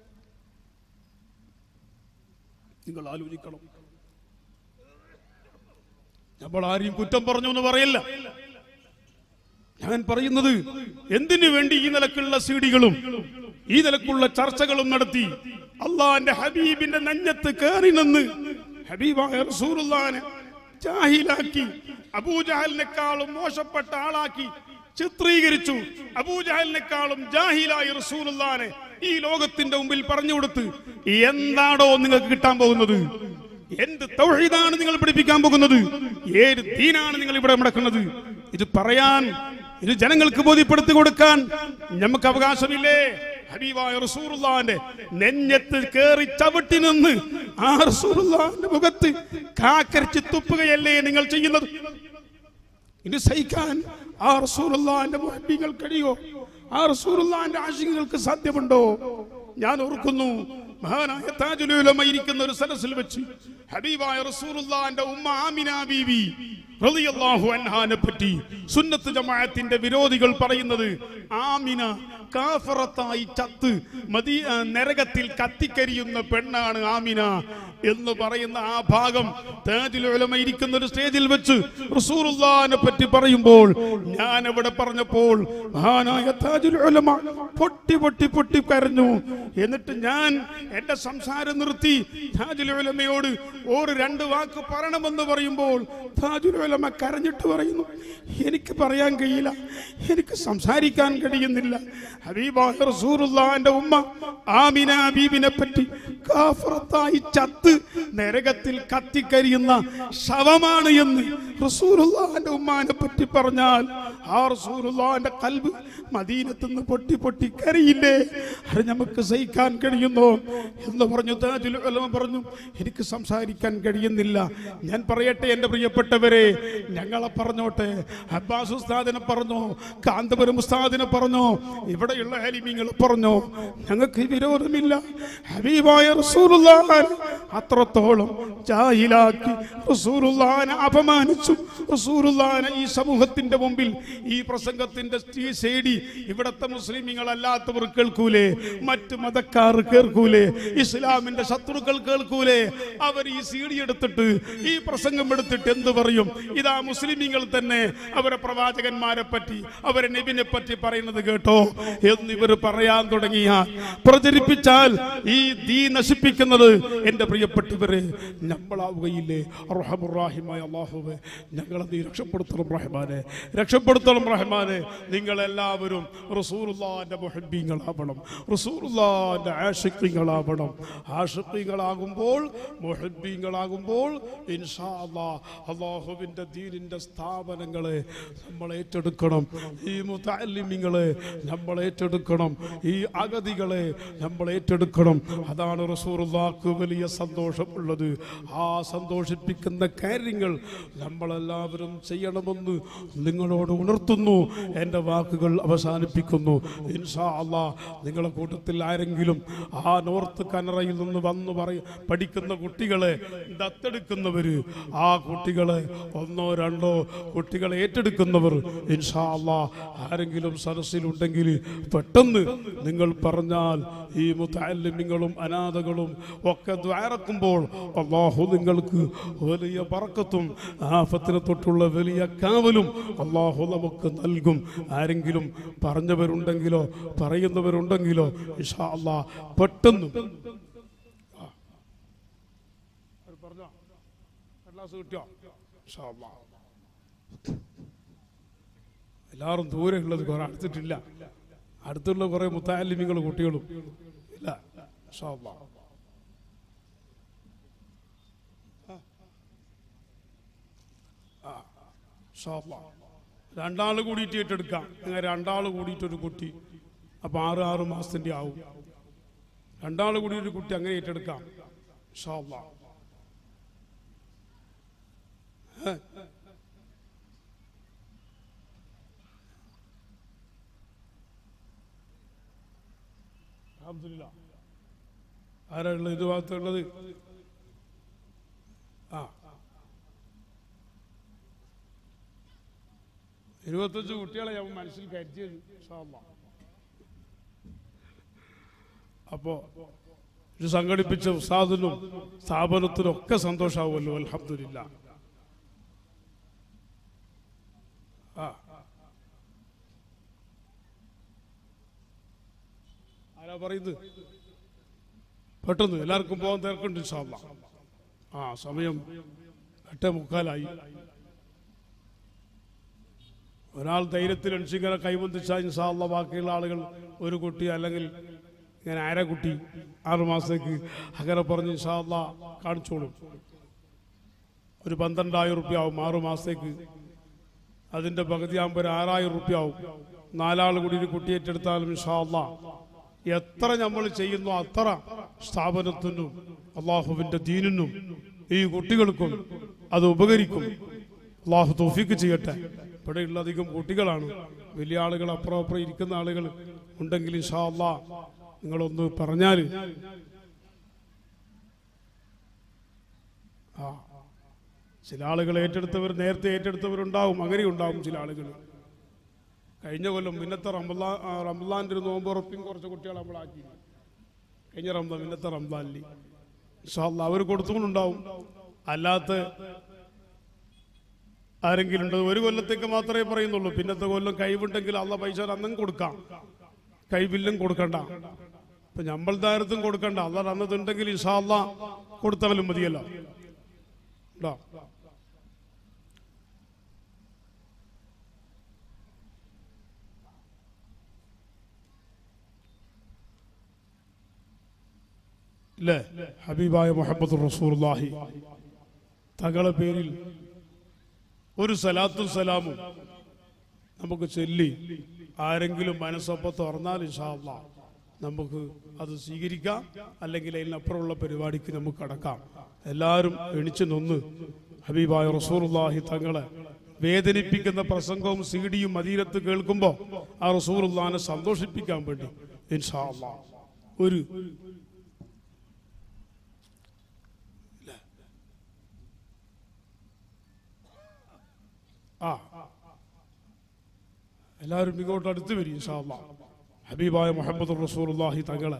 നിങ്ങൾ ആലോചിക്കണം നമ്മൾ ആരെയും കുറ്റം പറഞ്ഞു എന്ന് പറയല്ല ഞാൻ പറയുന്നത് എന്തിനു വേണ്ടി ഈ നിലക്കുള്ള സീഡികളും ഈ നിലക്കുള്ള ചർച്ചകളും നടത്തി അള്ളാന്റെ ഹബീബിന്റെ നെഞ്ഞത്ത് കയറി നിന്ന് ഹബീബായ റസൂലുള്ളാനെ ജാഹിലാക്കി അബൂജഹലിനെക്കാളും മോശപ്പെട്ട ആളാക്കി ചിത്രീകരിച്ചു അബൂജഹലിനെക്കാളും ജാഹിലായി റസൂലുള്ളാനെ ഈ ലോകത്തിന്റെ മുമ്പിൽ പറഞ്ഞു കൊടുത്ത് എന്താണോ നിങ്ങൾക്ക് കിട്ടാൻ പോകുന്നത് എന്ത് തൗഹീദാണ് നിങ്ങൾ പഠിപ്പിക്കാൻ പോകുന്നത് ഏത് ദീനാണ് നിങ്ങൾ ഇവിടെ മുടക്കുന്നത് ഇത് പറയാൻ ഇത് ജനങ്ങൾക്ക് ബോധ്യപ്പെടുത്തി കൊടുക്കാൻ നമുക്ക് അവകാശമില്ലേ ഹബീബായ റസൂറുള്ളാന്റെ നെഞ്ഞത്ത് കേറി ചവിട്ടി നിന്ന് ആ റസൂറുള്ളാന്റെ മുഖത്ത് കാക്കരിച്ച് തുപ്പുകയല്ലേ നിങ്ങൾ ചെയ്യുന്നത് ഇത് സഹിക്കാൻ ആ റസൂലുള്ളാന്റെ മുഹബ്ബീങ്ങൾ കഴിയോ ആ റസൂലുള്ളാന്റെ ആശികൾക്ക് സാധ്യമുണ്ടോ ഞാൻ ഓർക്കുന്നു മഹാനായ താജുലുലമ ഇരിക്കുന്ന ഒരു സദസ്സിൽ വെച്ച് ഹബീബായ റസൂലുള്ളാന്റെ ഉമ്മ ആമിന ബീവി റളിയല്ലാഹു അൻഹാനെ പറ്റി സുന്നത്ത് ജമാഅത്തിന്റെ വിരോധികൾ പറയുന്നത് ആമിന കാഫറത്തായി ചത്ത് മദീ ആ, നരകത്തിൽ കത്തിക്കരിയുന്ന പെണ്ണാണ് ആമിന എന്ന് പറയുന്ന ആ ഭാഗം താജുൽ ഉലമ ഇരിക്കുന്ന ഒരു സ്റ്റേജിൽ വെച്ച് റസൂലുള്ളാഹിനെ പറ്റി പറയുമ്പോൾ ഞാൻ അവിടെ പറഞ്ഞപ്പോൾ മഹാനായ താജുൽ ഉലമ പൊട്ടി പൊട്ടി പൊട്ടി കരഞ്ഞു എന്നിട്ട് ഞാൻ എന്റെ സംസാരം നിർത്തി താജുൽ ഉലമയോട് ഒരു രണ്ട് വാക്ക് പറയണമെന്ന് പറയുമ്പോൾ താജുൽ ഉലമ കരഞ്ഞിട്ട് പറയുന്നു എനിക്ക് പറയാൻ കഴിയില്ല എനിക്ക് സംസാരിക്കാൻ കഴിയുന്നില്ല ഹബീബായ റസൂലുള്ളാഹിന്റെ ഉമ്മ ആമിന ഹബീബിനെ പറ്റി കാഫറത്തായി ചത്ത് നരകത്തിൽ കത്തിക്കരിയുന്ന ശവമാണ് എന്ന് റസൂലുള്ളാഹിന്റെ ഉമ്മാനെ പറ്റി പറഞ്ഞാൽ ആ റസൂലുള്ളാഹിന്റെ കൽബ് മദീനത്തുനിന്ന് പൊട്ടി പൊട്ടി കരയില്ലേ അത് നമുക്ക് സഹിക്കാൻ കഴിയുന്നോ എന്ന് പറഞ്ഞു താജുൽ ഉലമ പറഞ്ഞു എനിക്ക് സംസാരിക്കാൻ കഴിയുന്നില്ല ഞാൻ പറയട്ടെ എൻ്റെ പ്രിയപ്പെട്ടവരെ ഞങ്ങളെ പറഞ്ഞോട്ടെ അബ്ബാസ് ഉസ്താദിനെ പറഞ്ഞോ കാന്തപുരം ഉസ്താദിനെ പറഞ്ഞോ ഇവിടെയുള്ള ഹലിമീങ്ങൾ പറഞ്ഞോ ഞങ്ങൾക്ക് വിരോധമില്ല ഹബീബായ റസൂലുള്ളാഹിനെ അത്രത്തോളം ജാഹിലാക്കി റസൂലുള്ളാഹിനെ അപമാനിച്ചു റസൂലുള്ളാഹിനെ ഈ സമൂഹത്തിന്റെ മുമ്പിൽ ഈ പ്രസംഗത്തിന്റെ ഈ സേടി ഇവിടത്തെ മുസ്ലിമീങ്ങൾ അല്ലാത്തവർ കേൾക്കൂലേ മറ്റ് മതക്കാർ കേൾക്കൂലേ ഇസ്ലാമിന്റെ ശത്രുക്കൾ കേൾക്കൂലേ അവർ ഈ സീഡി എടുത്തിട്ട് ഈ പ്രസംഗം എടുത്തിട്ട് എന്ത് പറയും ഇതാ മുസ്ലിമീങ്ങൾ തന്നെ അവരെ പ്രവാചകന്മാരെ പറ്റി അവരെ നബിനെ പറ്റി പറയുന്നത് കേട്ടോ എന്ന് ഇവർ പറയാൻ തുടങ്ങിയാൽ പ്രചരിപ്പിച്ചാൽ ഈ ദീ നശിപ്പിക്കുന്നത് എന്റെ പ്രിയപ്പെട്ടവരെ നമ്മളാവുകയില്ലേ റഹമുറാഹിമായ അള്ളാഹുവെ ഞങ്ങളെ നീ രക്ഷപ്പെടുത്തണം റഹ്മാനെ രക്ഷപ്പെടുത്തണം റഹ്മാനെ നിങ്ങളെല്ലാവരും റസൂറുല്ലാന്റെ മുഹബീങ്ങളാവണം റസൂറുല്ലാന്റെ ആഷിഖ്യങ്ങളാവണം ആഷിഖ്യങ്ങളാകുമ്പോൾ മുഹബീങ്ങളാകുമ്പോൾ ഇൻഷാ അല്ലാ അള്ളാഹുവിൻ്റെ ദീനിൻ്റെ സ്ഥാപനങ്ങളെ നമ്മൾ ഏറ്റെടുക്കണം ഈ മുത്താലിമിങ്ങളെ നമ്മൾ ഏറ്റെടുക്കണം ഈ അഗതികളെ നമ്മൾ ഏറ്റെടുക്കണം അതാണ് റസൂറുല്ലാക്ക് വലിയ സന്തോഷമുള്ളത് ആ സന്തോഷിപ്പിക്കുന്ന കാര്യങ്ങൾ നമ്മളെല്ലാവരും ചെയ്യണമെന്ന് നിങ്ങളോട് ഉണർത്തുന്നു എൻ്റെ വാക്കുകൾ അവസാനിപ്പിക്കുന്നു ഇൻഷാ അള്ളാ നിങ്ങളെ കൂട്ടത്തിൽ ആരെങ്കിലും ആ നോർത്ത് കനറയിൽ നിന്ന് വന്ന് പറയ പഠിക്കുന്ന കുട്ടികളെ ദത്തെടുക്കുന്നവര് ആ കുട്ടികളെ ഒന്നോ രണ്ടോ കുട്ടികളെ ഏറ്റെടുക്കുന്നവർ ഇൻഷാ അള്ളാ ആരെങ്കിലും സദസ്സിലുണ്ടെങ്കിൽ പെട്ടെന്ന് നിങ്ങൾ പറഞ്ഞാൽ ഈ മുത്താലിമ്യങ്ങളും അനാഥകളും ഒക്കെ ദ്വാരക്കുമ്പോൾ അള്ളാഹു നിങ്ങൾക്ക് വലിയ പറക്കത്തും ആഫത്തിനെ തൊട്ടുള്ള വലിയ കാവലും അള്ളാഹു നമുക്ക് നൽകും ആരെങ്കിലും പറഞ്ഞവരുണ്ടെങ്കിലോ പറയുന്നവരുണ്ടെങ്കിലോ ഇൻഷാ അള്ളാ പെട്ടെന്ന് ആ. അവര് പറഞ്ഞോ? കടലാസ് കിട്ടിയോ ഇൻഷാ അള്ളാ. എല്ലാവരും ദൂരെ ഉള്ളത് കുറെ അടുത്തിട്ടില്ല അടുത്തുള്ള കുറെ മുത്താലിമിങ്ങൾ കുട്ടികളും ഇല്ല ഇൻഷാ അള്ളാ. ആ. ഇൻഷാ അള്ളാ. രണ്ടാള് കൂടിയിട്ട് ഏറ്റെടുക്കാം നിങ്ങൾ രണ്ടാള് കൂടിയിട്ട് ഒരു കുട്ടി അപ്പൊ ആറ് ആറ് മാസത്തിന്റെ ആവും രണ്ടാള് കൂടി ഒരു കുട്ടി അങ്ങനെ ഏറ്റെടുക്കാം ഇൻഷാ അള്ളാ. ഏ? അൽഹംദുലില്ലാ. ആരാ ഉള്ളത് ഇത് ഭാഗത്തുള്ളത് ആ ഇരുപത്തഞ്ച് കുട്ടികളെ ഞാൻ മനസ്സിൽ കരുതിയത് ഇൻഷാ അല്ലാ. അപ്പോ ഇത് സംഘടിപ്പിച്ച ഉസ്താദിനും സ്ഥാപനത്തിനും ഒക്കെ സന്തോഷാവുമല്ലോ അൽഹംദുലില്ല ആ ആരാ പറയുന്നത് പെട്ടെന്ന് എല്ലാവർക്കും പോകാൻ തിരക്കുണ്ട് ഇൻഷാ അല്ലാ. ആ സമയം എട്ടേ മുക്കാലായി ഒരാൾ ധൈര്യത്തിൽ എണിച്ചിങ്ങനെ കൈബന്ധിച്ചാൽ ഇൻഷാല്ല ബാക്കിയുള്ള ആളുകൾ ഒരു കുട്ടി അല്ലെങ്കിൽ ഇങ്ങനെ ആര കുട്ടി ആറു മാസത്തേക്ക് അങ്ങനെ പറഞ്ഞ് ഇൻഷാല്ല കാണിച്ചോളും ഒരു പന്ത്രണ്ടായിരം റുപ്യ ആവും ആറു മാസത്തേക്ക് അതിന്റെ പകുതിയാകുമ്പോൾ ഒരു ആറായിരം റുപ്യ ആവും നാലാൾ കൂടി ഒരു കുട്ടി ഏറ്റെടുത്താലും ഇൻഷാല്ല എത്ര നമ്മൾ ചെയ്യുന്നു അത്ര സ്ഥാപനത്തിനും അള്ളാഹുവിന്റെ ദീനിനും ഈ കുട്ടികൾക്കും അത് ഉപകരിക്കും അള്ളാഹു തോഫിക്ക് ചെയ്യട്ടെ ഇവിടെയുള്ള അധികം കുട്ടികളാണ് വലിയ ആളുകൾ അപ്പുറം അപ്പുറം ഇരിക്കുന്ന ആളുകൾ ഉണ്ടെങ്കിൽ ഇൻഷാ അള്ളാ നിങ്ങളൊന്ന് പറഞ്ഞാൽ ആ ചില ആളുകൾ ഏറ്റെടുത്തവർ നേരത്തെ ഏറ്റെടുത്തവരുണ്ടാവും അങ്ങനെ ഉണ്ടാവും ചില ആളുകൾ കഴിഞ്ഞ കൊല്ലം പിന്നത്തെ റംബലാ റംബലാൻ്റെ ഒരു നോമ്പ് ഉറപ്പിയും കുറച്ച് കുട്ടികളെ നമ്മളാക്കി കഴിഞ്ഞ റംസാൻ പിന്നത്തെ റംസാനിൽ ഇൻഷാല്ല അവർ കൊടുത്തുകൊണ്ടുണ്ടാവും അല്ലാത്ത ആരെങ്കിലും ഉണ്ട് ഒരു കൊല്ലത്തേക്ക് മാത്രമേ പറയുന്നുള്ളൂ പിന്നത്തെ കൊല്ലം കഴിവുണ്ടെങ്കിൽ അള്ള പൈസ അന്നും കൊടുക്കാം കൈബില്ലും കൊടുക്കണ്ട ഇപ്പൊ നമ്മൾ ദാരത്തും കൊടുക്കണ്ട അള്ള അന്നതുണ്ടെങ്കിൽ ഇൻഷാല്ല കൊടുത്താലും മതിയല്ലോ ഉണ്ടോ ഇല്ലേ ഹബീബായ മുഹമ്മദ് റസൂർലാഹി തങ്ങളെ പേരിൽ ഒരു സലാത്തും സലാമും നമുക്ക് ചൊല്ലി ആരെങ്കിലും മനസ്സൊപ്പം തുറന്നാൽ ഇൻഷാല്ല നമുക്ക് അത് സ്വീകരിക്കാം അല്ലെങ്കിൽ അതിനപ്പുറമുള്ള പരിപാടിക്ക് നമുക്ക് കടക്കാം എല്ലാവരും എണിച്ചു നിന്ന് ഹബീബായ റസൂർലാഹി തങ്ങളെ വേദനിപ്പിക്കുന്ന പ്രസംഗവും സീഡിയും മദീനത്ത് കേൾക്കുമ്പോൾ ആ റസൂറുല്ലാനെ സന്തോഷിപ്പിക്കാൻ വേണ്ടി ഇൻഷാ അല്ലാ ഒരു ആ എല്ലാവരും ഇങ്ങോട്ട് അടുത്ത് വരും ഇൻഷാ അല്ലാ ഹബീബായ മുഹമ്മദ് റസൂലുള്ളാഹി തങ്ങളെ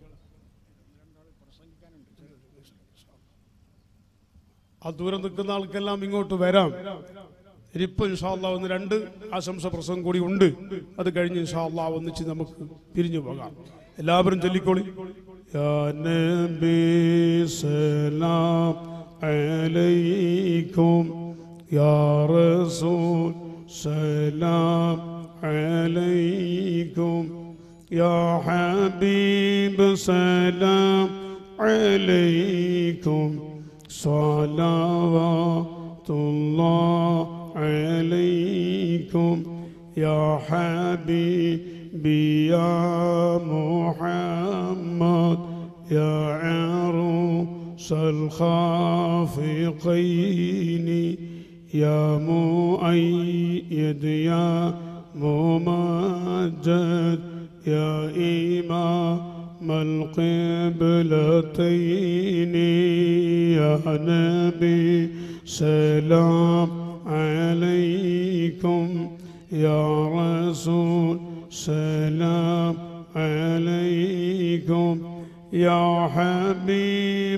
ആ ദൂരം നിൽക്കുന്ന ആൾക്കെല്ലാം ഇങ്ങോട്ട് വരാം ഇനിയിപ്പോ ഇൻഷാല്ല ഒന്ന് രണ്ട് ആശംസ പ്രസംഗം കൂടി ഉണ്ട് അത് കഴിഞ്ഞ് ഇൻഷാല്ല ഒന്നിച്ച് നമുക്ക് പിരിഞ്ഞു പോകാം എല്ലാവരും ചൊല്ലിക്കോളി യാ നബി സലാം അലൈക്കും യാ റസൂൽ സലാം അലൈക്കും യാ ഹബീബ് സലാം അലൈക്കും صلوات الله عليكم يا حبيبي يا محمد يا عروس الخافقين يا مؤيد يا ممجد يا إمام القبلتين يا نبي سلام عليكم يا رسول سلام عليكم يا حبيب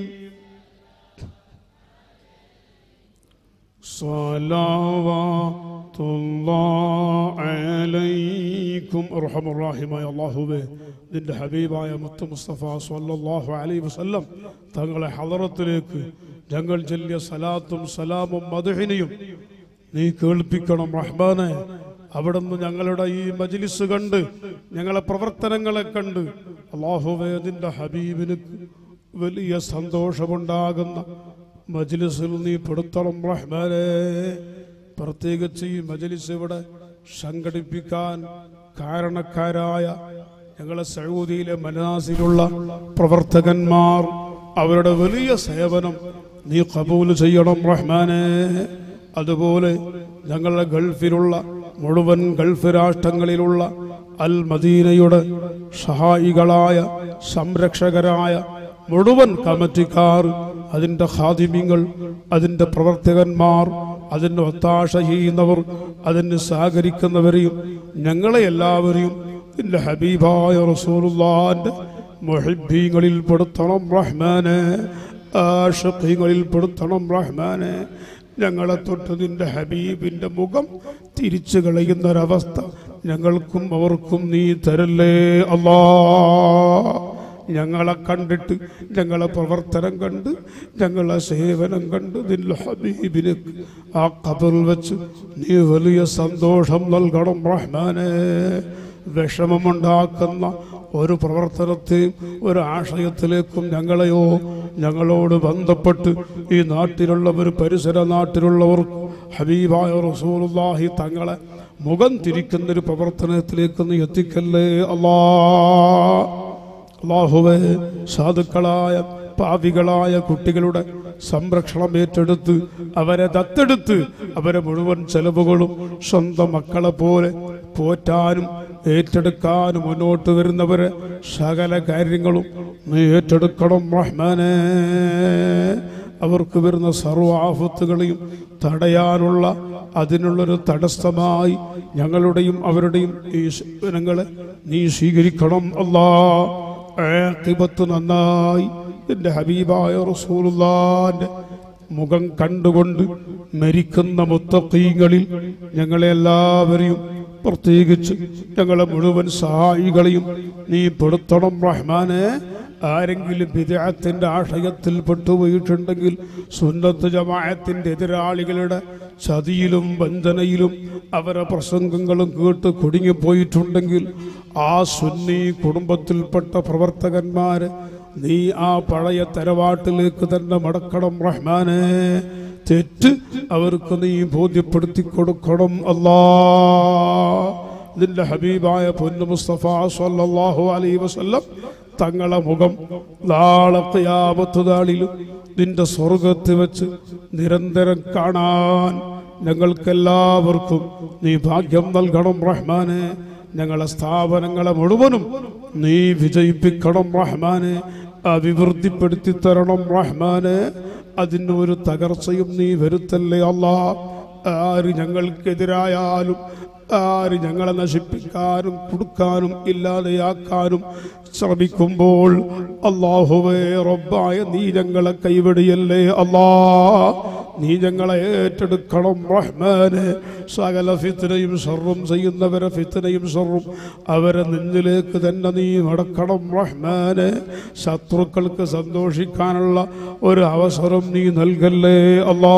صلوات الله عليكم ارحم الراحمة يا الله به നിന്റെ ഹബീബായ മുത്ത് മുസ്തഫ സല്ലല്ലാഹു അലൈഹി വസല്ലം തങ്ങളെ ഹളറത്തിലേക്ക് ഞങ്ങൾ ചൊല്ലിയ സലാത്തും സലാമും മധുഹിനിയും നീ കേൾപ്പിക്കണം റഹ്മാനെ അവിടുന്ന് ഞങ്ങളുടെ ഈ മജ്ലിസ് കണ്ട് ഞങ്ങളെ പ്രവർത്തനങ്ങളെ കണ്ട് അള്ളാഹുവേ നിന്റെ ഹബീബിന് വലിയ സന്തോഷമുണ്ടാകുന്ന മജ്ലിസിൽ നീ പെടുത്തണം റഹ്മാനെ പ്രത്യേകിച്ച് ഈ മജ്ലിസ് ഇവിടെ സംഘടിപ്പിക്കാൻ കാരണക്കാരായ ഞങ്ങളെ സൗദിയിലെ മനാസിലുള്ള പ്രവർത്തകന്മാർ അവരുടെ വലിയ സേവനം നീ കബൂൽ ചെയ്യണം റഹ്മാനെ അതുപോലെ ഞങ്ങളുടെ ഗൾഫിലുള്ള മുഴുവൻ ഗൾഫ് രാഷ്ട്രങ്ങളിലുള്ള അൽ മദീനയുടെ സഹായികളായ സംരക്ഷകരായ മുഴുവൻ കമ്മിറ്റിക്കാർ അതിൻ്റെ ഖാദിമ്യങ്ങൾ അതിൻ്റെ പ്രവർത്തകന്മാർ അതിന് ഒത്താശ ചെയ്യുന്നവർ അതിന് സഹകരിക്കുന്നവരെയും ഞങ്ങളെ എല്ലാവരെയും നിന്റെ ഹബീബായ റസൂലുള്ളാന്റെ മുഹിബീങ്ങളിൽ പെടുത്തണം റഹ്മാനെ ആഷഖീങ്ങളിൽ പെടുത്തണം റഹ്മാനെ ഞങ്ങളെ തൊട്ട് നിന്റെ ഹബീബിന്റെ മുഖം തിരിച്ചു കളയുന്നൊരവസ്ഥ ഞങ്ങൾക്കും അവർക്കും നീ തരല്ലേ അല്ലാ ഞങ്ങളെ കണ്ടിട്ട് ഞങ്ങളെ പ്രവർത്തനം കണ്ട് ഞങ്ങളെ സേവനം കണ്ട് നിന്റെ ഹബീബിന് ആ കബറിൽ വെച്ച് നീ വലിയ സന്തോഷം നൽകണം റഹ്മാനെ വിഷമമുണ്ടാക്കുന്ന ഒരു പ്രവർത്തനത്തെയും ഒരു ആശയത്തിലേക്കും ഞങ്ങളെയോ ഞങ്ങളോട് ബന്ധപ്പെട്ട് ഈ നാട്ടിലുള്ളവർ പരിസര നാട്ടിലുള്ളവർ ഹബീബായ റസൂലുള്ളാഹി തങ്ങളെ മുഖം തിരിക്കുന്നൊരു പ്രവർത്തനത്തിലേക്ക് നീ എത്തിക്കല്ലേ അല്ലാ അള്ളാഹുവെ സാധുക്കളായ പാവികളായ കുട്ടികളുടെ സംരക്ഷണം ഏറ്റെടുത്ത് അവരെ ദത്തെടുത്ത് അവരെ മുഴുവൻ ചെലവുകളും സ്വന്തം മക്കളെ പോലെ പോറ്റാനും ഏറ്റെടുക്കാനും മുന്നോട്ട് വരുന്നവരെ സകല കാര്യങ്ങളും നീ ഏറ്റെടുക്കണം റഹ്മാനെ അവർക്ക് വരുന്ന സർവ്വ ആഫത്തുകളെയും തടയാനുള്ള അതിനുള്ളൊരു തടസ്സമായി ഞങ്ങളുടെയും അവരുടെയും ഈ സേവനങ്ങളെ നീ സ്വീകരിക്കണം അല്ലാ ആഖിബത്ത് നന്നായി എൻ്റെ ഹബീബായ റസൂലുള്ളാന്റെ മുഖം കണ്ടുകൊണ്ട് മരിക്കുന്ന മുത്തക്കീങ്ങളിൽ ഞങ്ങളെ എല്ലാവരെയും പ്രത്യേകിച്ച് ഞങ്ങളെ മുഴുവൻ സഹായികളെയും നീ പെടുത്തണം റഹ്മാനെ ആരെങ്കിലും വിദേഹത്തിന്റെ ആശയത്തിൽ പെട്ടുപോയിട്ടുണ്ടെങ്കിൽ സുന്നത്ത് ജമാഅത്തിന്റെ എതിരാളികളുടെ ചതിയിലും വഞ്ചനയിലും അവരെ പ്രസംഗങ്ങളും കേട്ട് കുടുങ്ങിപ്പോയിട്ടുണ്ടെങ്കിൽ ആ സുന്നി കുടുംബത്തിൽപ്പെട്ട പ്രവർത്തകന്മാര് നീ ആ പഴയ തരവാട്ടിലേക്ക് തന്നെ മടക്കണം റഹ്മാനെ തെറ്റ് അവർക്ക് നീ ബോധ്യപ്പെടുത്തി കൊടുക്കണം അല്ലാ നിന്റെ ഹബീബായ പൊന്നു മുസ്തഫ സല്ലല്ലാഹു അലൈഹി വസല്ലം തങ്ങളെ മുഖം നാളെ ഖിയാമത്ത് നാളിലും നിന്റെ സ്വർഗത്ത് വെച്ച് നിരന്തരം കാണാൻ ഞങ്ങൾക്കെല്ലാവർക്കും നീ ഭാഗ്യം നൽകണം റഹ്മാനെ ഞങ്ങളെ സ്ഥാപനങ്ങളെ മുഴുവനും നീ വിജയിപ്പിക്കണം റഹ്മാനെ അഭിവൃദ്ധിപ്പെടുത്തി തരണം റഹ്മാനെ അതിന് ഒരു തകർച്ചയും നീ വരുത്തല്ലേ അല്ലാ ആര് ഞങ്ങൾക്കെതിരായാലും ആര് ഞങ്ങളെ നശിപ്പിക്കാനും കൊടുക്കാനും ഇല്ലാതെയാക്കാനും ശ്രമിക്കുമ്പോൾ അള്ളാഹുവേ റബ്ബായ നീ ഞങ്ങളെ കൈവടിയല്ലേ അല്ലാ നീ ഞങ്ങളെ ഏറ്റെടുക്കണം റഹ്മാനെ സകല ഫിത്തനയും ഷർറും ചെയ്യുന്നവരെ ഫിത്തനയും ഷർറും അവരെ നിന്നിലേക്ക് തന്നെ നീ മടക്കണം റഹ്മാനെ ശത്രുക്കൾക്ക് സന്തോഷിക്കാനുള്ള ഒരു അവസരം നീ നൽകല്ലേ അല്ലാ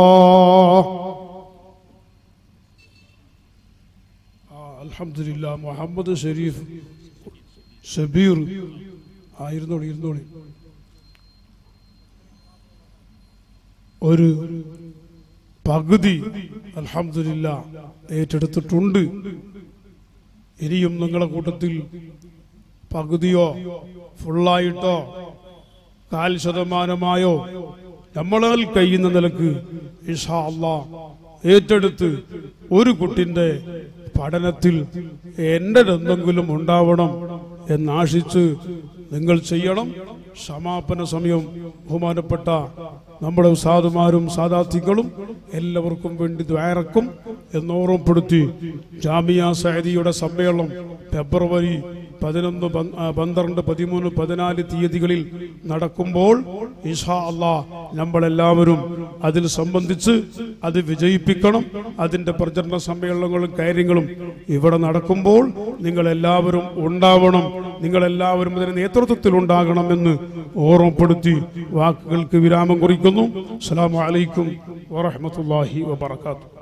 അൽഹംദുലില്ലാ മുഹമ്മദ് ഷരീഫ് ഷബീർ ആ ഇരുന്നോളി ഇരുന്നോളി ഒരു പകുതി അൽഹംദുലില്ലാ ഏറ്റെടുത്തിട്ടുണ്ട് ഇനിയും നിങ്ങളെ കൂട്ടത്തിൽ പകുതിയോ ഫുള്ളായിട്ടോ കാൽ ശതമാനമായോ നമ്മളാൽ കഴിയുന്ന നിലക്ക് ഇൻഷാ അല്ലാ ഏറ്റെടുത്ത് ഒരു കുട്ടിന്റെ പഠനത്തിൽ എൻ്റെ എന്തെങ്കിലും ഉണ്ടാവണം എന്നാശിച്ച് നിങ്ങൾ ചെയ്യണം സമാപന സമയം ബഹുമാനപ്പെട്ട നമ്മുടെ സാധുമാരും സാധാർത്ഥികളും എല്ലാവർക്കും വേണ്ടി ദ്വാരക്കും എന്നോർമ്മപ്പെടുത്തി ജാമിയ സൈദിയുടെ സമ്മേളനം ഫെബ്രുവരി പതിനൊന്ന് പന്ത്- ആ, പന്ത്രണ്ട് പതിമൂന്ന് പതിനാല് തീയതികളിൽ നടക്കുമ്പോൾ ഇഷാ അള്ളാ നമ്മളെല്ലാവരും അതിൽ സംബന്ധിച്ച് അത് വിജയിപ്പിക്കണം അതിന്റെ പ്രചരണ സമ്മേളനങ്ങളും കാര്യങ്ങളും ഇവിടെ നടക്കുമ്പോൾ നിങ്ങൾ എല്ലാവരും ഉണ്ടാവണം നിങ്ങൾ എല്ലാവരും അതിന് നേതൃത്വത്തിൽ ഉണ്ടാകണമെന്ന് ഓർമ്മപ്പെടുത്തി വാക്കുകൾക്ക് വിരാമം കുറിക്കുന്നു അസ്സലാമു അലൈക്കും വറഹ്മത്തുള്ളാഹി വബറകാതുഹു